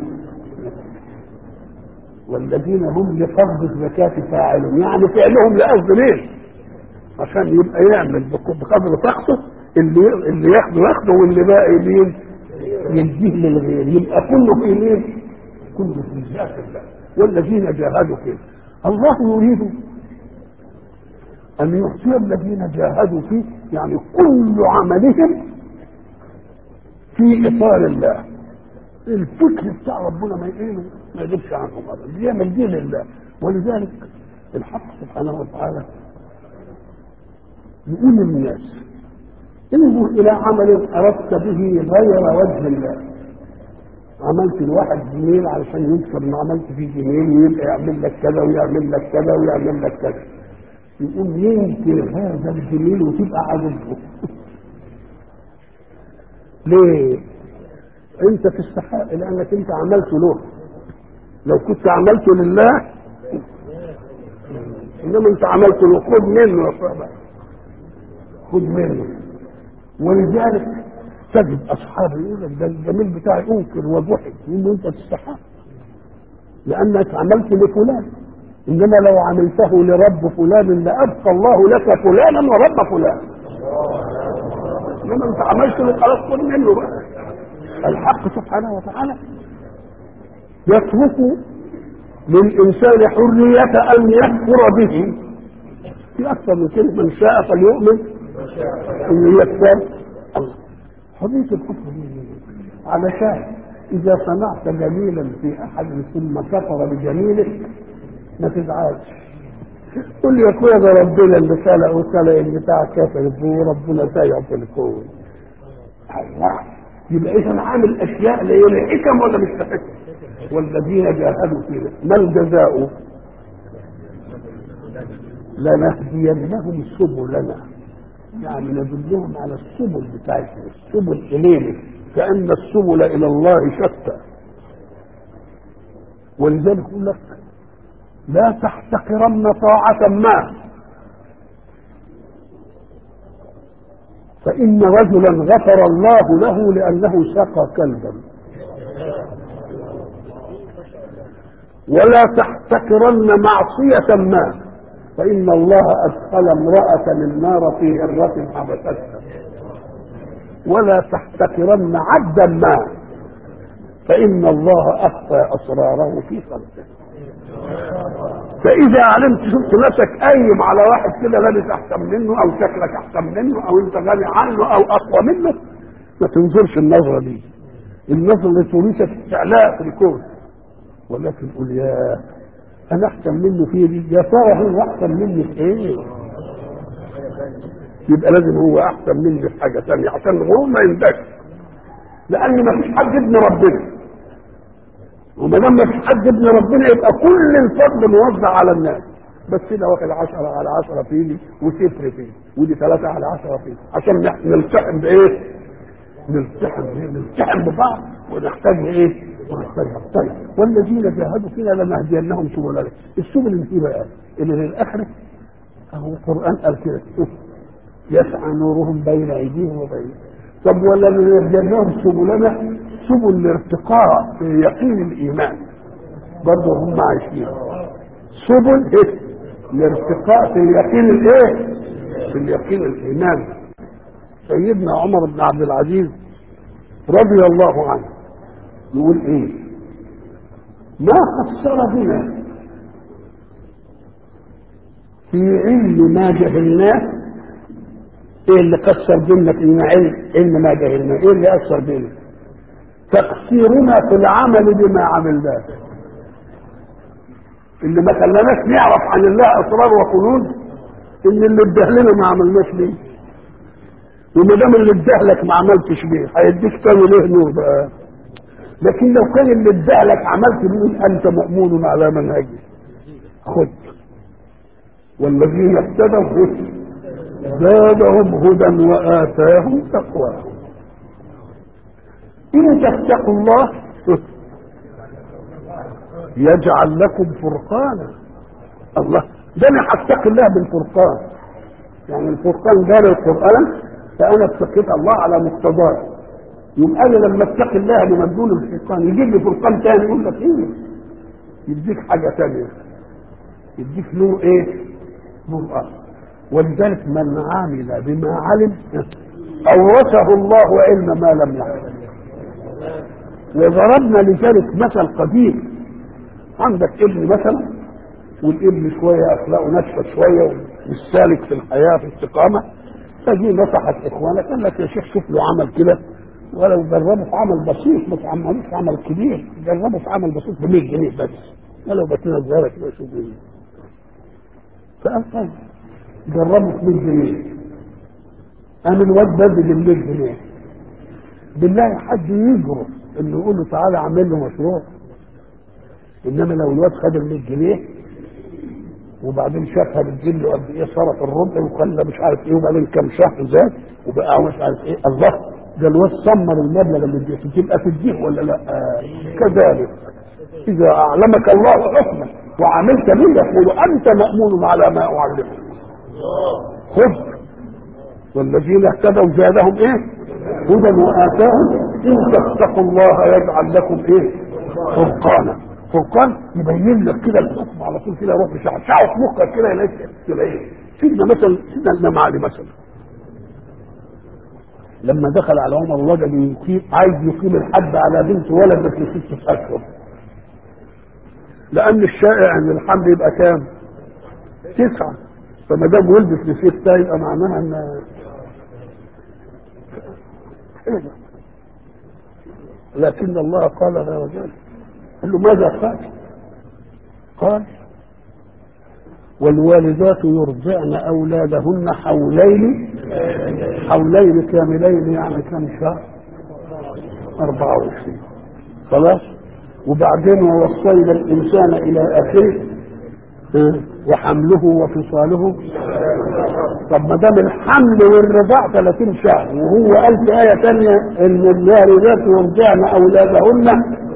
والذين هم لفرض الزكاة فاعلون يعني فعلهم لقصد ليه؟ عشان يبقى يعمل بقدر طاقته اللي اللي ياخده ياخده واللي باقي مين؟ يديه للغير يبقى كله في مين؟ كله في ذات الله والذين جاهدوا فيه الله يريد أن يعطي الذين جاهدوا فيه يعني كل عملهم في اطار الله الفكر بتاع ربنا ما ايه ما يغيبش عنهم ابدا بيعمل دين لله ولذلك الحق سبحانه وتعالى يقول للناس انظر الى عمل اردت به غير وجه الله عملت الواحد جميل علشان يذكر ان عملت فيه جميل ويبقى يعمل لك كذا ويعمل لك كذا ويعمل لك كذا يقوم ينكر هذا الجميل وتبقى عاجبه ليه؟ انت تستحق لانك انت عملته له لو كنت عملته لله انما انت عملته له خد منه يا صاحبي خد منه ولذلك تجد اصحابه يقول لك ده الجميل بتاعي انكر وضحك يقول له انت تستحق لانك عملت لفلان انما لو عملته لرب فلان لابقى الله لك فلانا ورب فلان انما انت عملت له خلاص خد منه بقى الحق سبحانه وتعالى يترك للانسان حريه ان يكفر به في اكثر من كلمه من شاء فليؤمن ان يكفر الله حريه الكفر دي علشان اذا سمعت جميلا في احد ثم كفر بجميله ما تزعلش قل يا اخويا ده ربنا اللي خلق وخلق البتاع كافر فيه ربنا سايع في الكون الله يبقى اذا عامل اشياء لا حكم ولا مش حكم والذين جاهدوا فينا ما الجزاء لنهدينهم سبلنا يعني ندلهم على السبل بتاعتنا السبل الينا كان السبل الى الله شتى ولذلك يقول لك لا تحتقرن طاعة ما فإن رجلا غفر الله له لأنه سقى كلبا ولا تحتقرن معصية ما فإن الله أدخل امرأة النار في هرة حبستها ولا تحتقرن عبدا ما فإن الله أخفى أسراره في خلقه فإذا علمت شفت نفسك قايم على واحد كده لابس أحسن منه أو شكلك أحسن منه أو أنت غني عنه أو أقوى منه ما تنظرش النظرة دي النظرة اللي تورثك استعلاء في الكون ولكن قول يا أنا أحسن منه في دي يا ترى هو أحسن مني في إيه؟ يبقى لازم هو أحسن مني في حاجة ثانية عشان الغرور ما يندكش لأن ما فيش حد ابن ربنا وما دام ما فيش حد ابن ربنا يبقى كل الفضل موزع على الناس بس كده واخد 10 على 10 فيلي وصفر فيلي ودي 3 على 10 فيلي عشان نح- نلتحم بايه؟ نلتحم نلتحم ببعض ونحتاج ايه؟ ونحتاج طيب والذين جاهدوا فينا لنهدينهم سبلنا السبل اللي فيه بقى اللي للاخره اهو القران قال كده يسعى نورهم بين ايديهم وبين طب ولا نهدينهم سبلنا سبل الارتقاء في يقين الايمان برضه هم عايشين سبل ايه؟ الارتقاء في اليقين الايه؟ في اليقين الايمان سيدنا عمر بن عبد العزيز رضي الله عنه يقول ايه؟ ما قصر بنا في علم ما جهلناه ايه اللي قصر بينا في علم علم ما جهلناه؟ ايه اللي اثر بينا؟ تقصيرنا في العمل بما عملناه اللي ما خلاناش نعرف عن الله اسرار وحلول ان اللي ادهلنا ما عملناش ليه وما دام اللي ادهلك ما عملتش بيه هيديك تاني ليه نور بقى لكن لو كان اللي ادهلك عملت بيه انت مأمون على منهجه خد والذين اهتدوا زادهم هدى وآتاهم تقواهم إن تتقوا الله يجعل لكم فرقانا الله ده انا هتقي الله بالفرقان يعني الفرقان ده القران فانا اتقيت الله على مقتضاه يبقى انا لما اتقي الله بمدلول الفرقان يجيب لي فرقان تاني يقول لك ايه يديك حاجه تانيه يديك نور ايه نور اخر ولذلك من عمل بما علم اورثه الله علم ما لم يعلم وضربنا لذلك مثل قديم عندك ابن مثلا والابن شويه اخلاقه ناشفه شويه ومش سالك في الحياه في الاستقامه فجي نصحت اخوانك قال لك يا شيخ شوف له عمل كده ولو جربه في عمل بسيط ما تعملوش في عمل كبير جربه في عمل بسيط ب 100 جنيه بس ولو باتنا صغيره كده شوف ايه فقال طيب جربه في 100 جنيه قام الواد بدل ال 100 جنيه بالله حد يجرؤ انه يقول له تعالى اعمل له مشروع انما لو الواد خد ال 100 جنيه وبعدين شافها بتجيب له قد ايه صرف الربع وخلى مش عارف ايه وبعدين كام شهر زاد وبقى مش عارف ايه الله ده الواد سمر المبلغ اللي اديته تبقى تديه ولا لا آه كذلك اذا اعلمك الله حكما وعملت به يقول انت مامون على ما اعلمك خذ والذين اهتدوا زادهم ايه هدى واتاهم ان تتقوا الله يجعل لكم ايه فرقانا فرقان يبين لك كده الحكم على طول كده يروح يشعشعه في مخك كده يلاقيك تلاقيه سيدنا مثلا سيدنا الامام علي مثلا لما دخل على عمر وجد يقيم عايز يقيم الحد على بنت ولد في ستة اشهر لان الشائع ان الحمل يبقى كام؟ تسعه فما دام ولدت لستة يبقى معناها ان لكن الله قال يا رجال قال له ماذا قال؟ قال والوالدات يرضعن اولادهن حولين حولين كاملين يعني كم شهر 24 خلاص وبعدين ووصينا الانسان الى اخره وحمله وفصاله طب ما دام الحمل والرضاع 30 شهر وهو قال في آية ثانية إن الوالدات يرضعن أولادهن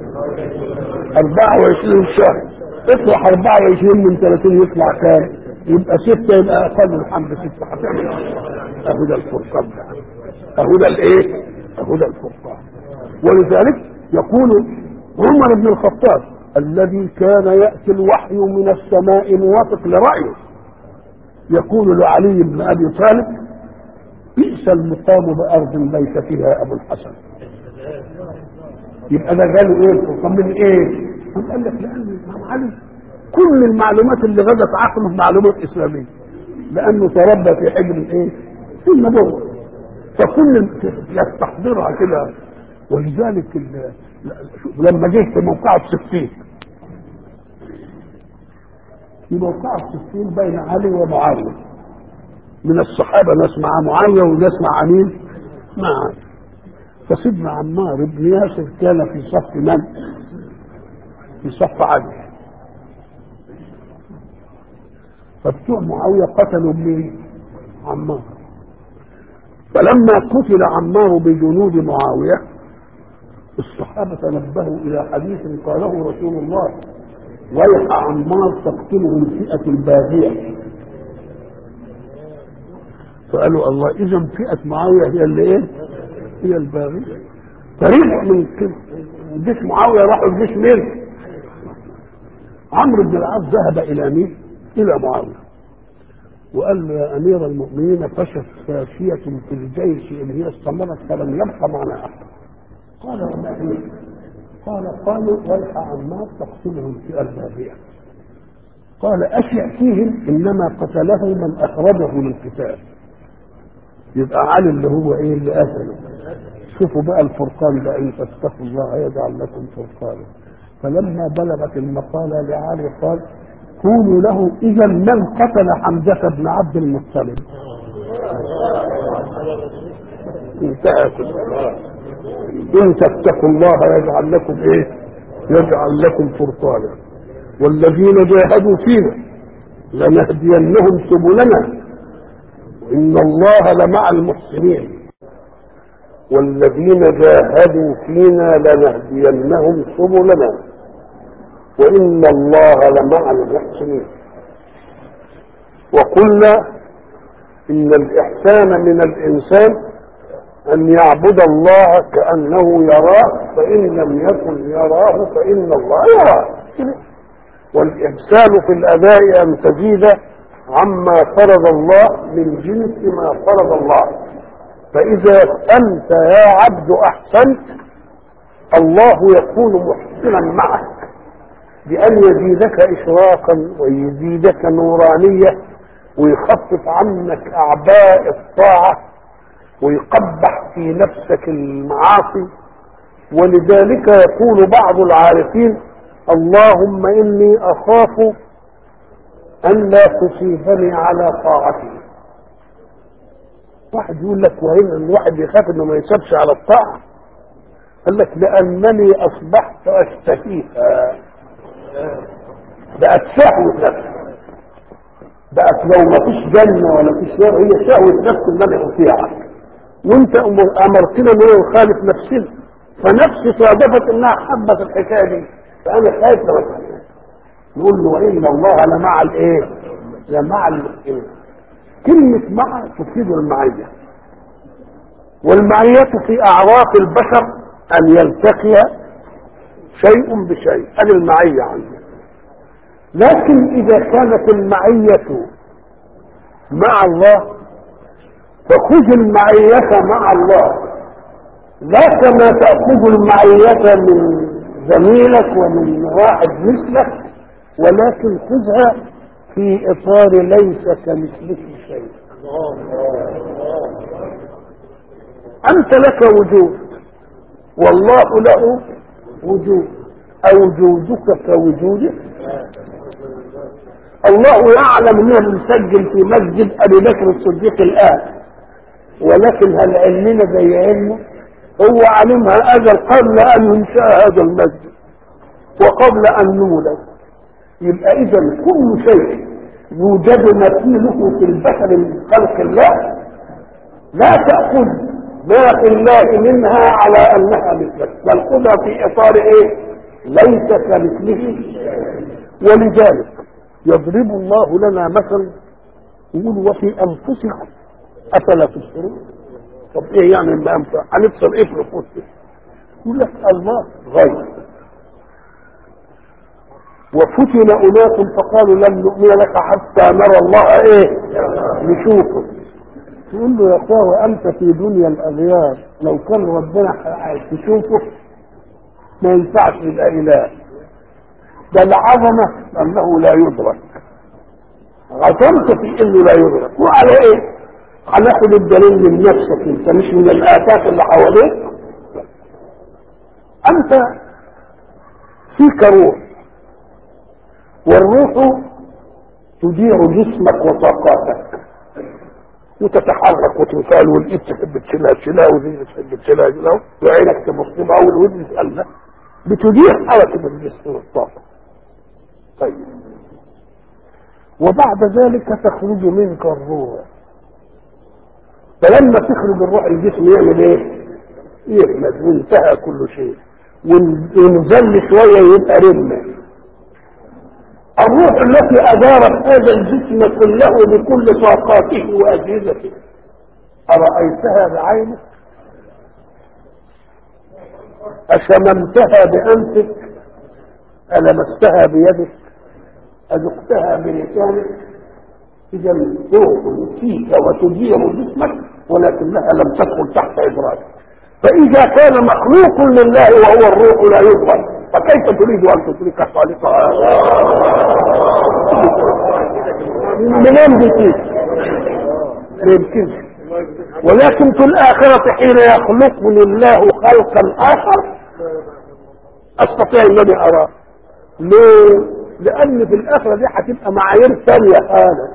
24 شهر اطرح 24 من 30 يطلع كام؟ يبقى ستة يبقى أقل الحمل ستة هتعمل أهو ده الفرقان ده أهو ده الإيه؟ أهو ده الفرقان ولذلك يقول عمر بن الخطاب الذي كان يأتي الوحي من السماء موافق لرأيه يقول لعلي بن أبي طالب بئس المقام بأرض ليس فيها أبو الحسن يبقى ده قالوا ايه الفرقان من ايه؟ قال لك لأن الإمام علي كل المعلومات اللي غدت عقله معلومات إسلامية لأنه تربى في حجر الايه؟ في النبوة فكل يستحضرها كده ولذلك لما جه في موقعة السفين في موقعة السفين بين علي ومعاوية من الصحابة ناس مع معاوية وناس مع مين؟ مع علي فسيدنا عمار بن ياسر كان في صف من؟ في صف علي فبتوع معاويه قتلوا مين؟ عمار فلما قتل عمار بجنود معاويه الصحابه تنبهوا الى حديث قاله رسول الله ويح عمار تقتلهم الفئه الباغيه فقالوا الله اذا فئه معاويه هي اللي ايه؟ هي الباغيه فرجع من كده جيش معاويه راحوا الجيش مين؟ عمرو بن العاص ذهب الى مين؟ الى معاويه وقال له يا امير المؤمنين فشت فاشيه في الجيش ان هي استمرت فلم يبق معنا احد قال وما هي؟ قال قالوا ويح عمار تقتلهم في البابيه قال اشع فيهم انما قتله من اخرجه للقتال يبقى علي اللي هو ايه اللي قتله شوفوا بقى الفرقان ده ان تتقوا الله يجعل لكم فرقانا فلما بلغت المقالة لعلي قال قولوا له اذا من قتل حمزة بن عبد المطلب انتهت ان تتقوا الله يجعل لكم ايه يجعل لكم فرقانا والذين جاهدوا فينا لنهدينهم سبلنا وان الله لمع المحسنين والذين جاهدوا فينا لنهدينهم سبلنا وإن الله لمع المحسنين وقلنا إن الإحسان من الإنسان أن يعبد الله كأنه يراه فإن لم يكن يراه فإن الله يراه والإحسان في الأداء أن تزيد عما فرض الله من جنس ما فرض الله فإذا أنت يا عبد أحسنت الله يكون محسنا معك بأن يزيدك إشراقا ويزيدك نورانية ويخفف عنك أعباء الطاعة ويقبح في نفسك المعاصي ولذلك يقول بعض العارفين اللهم إني أخاف أن لا تصيبني على طاعتي واحد يقول لك وهنا الواحد يخاف انه ما يسابش على الطاعه قال لك لانني اصبحت اشتهيها بقت شهوه نفس بقت لو ما فيش جنه ولا فيش نار هي شهوه نفس ان انا اطيعك وانت امرتنا ان نخالف نفسنا فنفسي صادفت انها حبت الحكايه دي فانا خايف مثلا نقول له وان الله لمع الايه؟ لمع المسلمين كلمة مع تفيد المعية والمعية في أعراف البشر أن يلتقي شيء بشيء هذه المعية عنه لكن إذا كانت المعية مع الله فخذ المعية مع الله لا كما تأخذ المعية من زميلك ومن واحد مثلك ولكن خذها في اطار ليس كمثلك شيء انت لك وجود والله له وجود اوجودك كوجوده الله يعلم اننا بنسجل في مسجد ابي بكر الصديق الان ولكن هل علمنا زي علمه هو علمها اجل قبل ان ينشا هذا المسجد وقبل ان نولد يبقى اذا كل شيء يوجد مثيله في البشر من خلق الله لا تأخذ ما في الله منها على انها مثلك بل خذها في اطار ايه ليس كمثله ولذلك يضرب الله لنا مثلا يقول وفي انفسكم افلا تبصرون طب ايه يعني ما انفع هنبصر ايه في نفوسنا يقول لك الله غير وفتن اناس فقالوا لن نؤمن لك حتى نرى الله ايه نشوفه تقول له يا اخوه وانت في دنيا الاغيار لو كان ربنا عايز تشوفه ما ينفعش يبقى اله ده العظمه انه لا يدرك عظمت في انه لا يدرك وعلى ايه هناخد الدليل من نفسك انت مش من الافات اللي حواليك انت فيك روح والروح تدير جسمك وطاقاتك وتتحرك وتنفعل والايد تحب تشيلها تشيلها والرجل تحب تشيلها تشيلها وعينك تبص بها والودن تسالها بتدير حركه الجسم والطاقه طيب وبعد ذلك تخرج منك الروح فلما تخرج الروح الجسم يعمل ايه؟ يحمد وانتهى كل شيء ونزل شويه يبقى رمه الروح التي ادارت هذا الجسم كله بكل طاقاته واجهزته ارايتها بعينك اشممتها بانفك ألمستها بيدك أذقتها بلسانك إذا روح فيك وتدير جسمك ولكنها لم تدخل تحت إدراكك فإذا كان مخلوق لله وهو الروح لا يدرك فكيف تريد أن تدرك خالقها؟ منين بتيجي؟ ما يمكنش ولكن في الآخرة حين يخلقني الله خلقا آخر أستطيع أنني أراه ليه؟ لأن في الآخرة دي هتبقى معايير ثانية هذا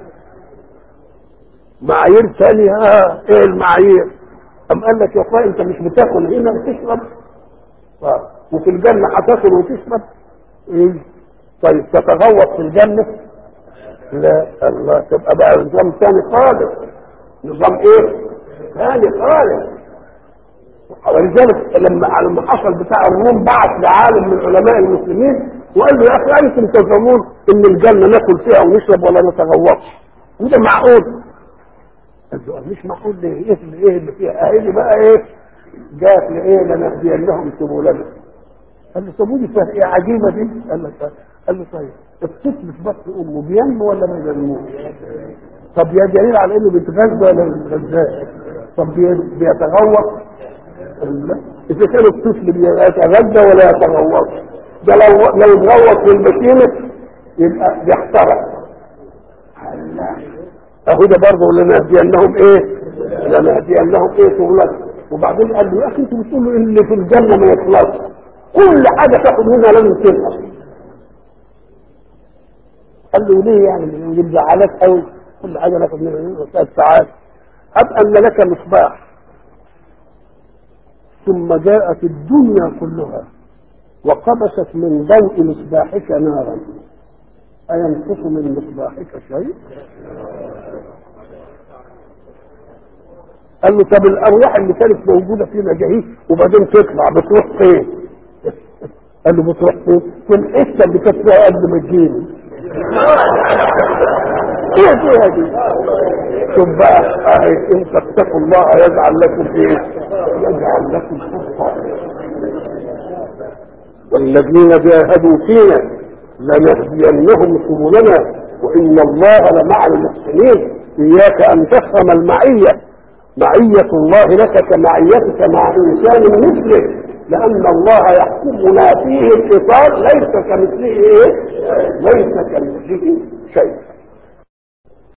معايير ثانية آه. إيه المعايير؟ أم قال لك يا أخويا أنت مش بتاكل هنا وتشرب آه. وفي الجنة هتاكل وتشرب إيه؟ طيب تتغوط في الجنة؟ لا الله تبقى بقى نظام ثاني خالص نظام إيه؟ ثاني خالص ولذلك لما لما حصل بتاع الروم بعث لعالم من علماء المسلمين وقال له يا اخي انتم تفهمون ان الجنه ناكل فيها ونشرب ولا نتغوطش وده معقول قال له مش معقول ليه ايه اللي ايه اللي فيها اهي بقى ايه جات لايه لنهدينهم سبلنا قال له سبولي فيها ايه عجيبه دي قال له قال له طيب الطفل في بطن امه بينمو ولا ما بينموش طب يا دليل على انه بيتغذى ولا ما بيتغذاش طب بيتغوط لا اذا كان الطفل بيتغذى ولا يتغوط ده لو لو اتغوط في الماكينه يبقى بيحترق اهو ده برضه لنهدينهم ايه؟ لنهدينهم ايه شغلك وبعدين قال له يا اخي انتوا بتقولوا اللي في الجنه ما يخلصش كل حاجه تاخد منها لازم تنقص قال له ليه يعني يزعلك قوي كل حاجه ناخد منها ثلاث ساعات ابقى ان لك مصباح ثم جاءت الدنيا كلها وقبست من ضوء مصباحك نارا أينقص من مصباحك شيء؟ قال له طب الأرواح اللي كانت موجودة في مجاهيل وبعدين تطلع بتروح فين؟ قال له بتروح فين؟ في الحتة اللي كانت فيها قبل ما تجيني. ايه دي هذه؟ شوف بقى اهي ان تتقوا الله يجعل لكم ايه؟ يجعل لكم فرقا والذين جاهدوا فينا لنهدينهم سبلنا وان الله لمع المحسنين اياك ان تفهم المعيه معيه الله لك كمعيتك مع انسان مثلك لان الله يحكمنا فيه الاطار ليس كمثله ايه؟ ليس كمثله شيء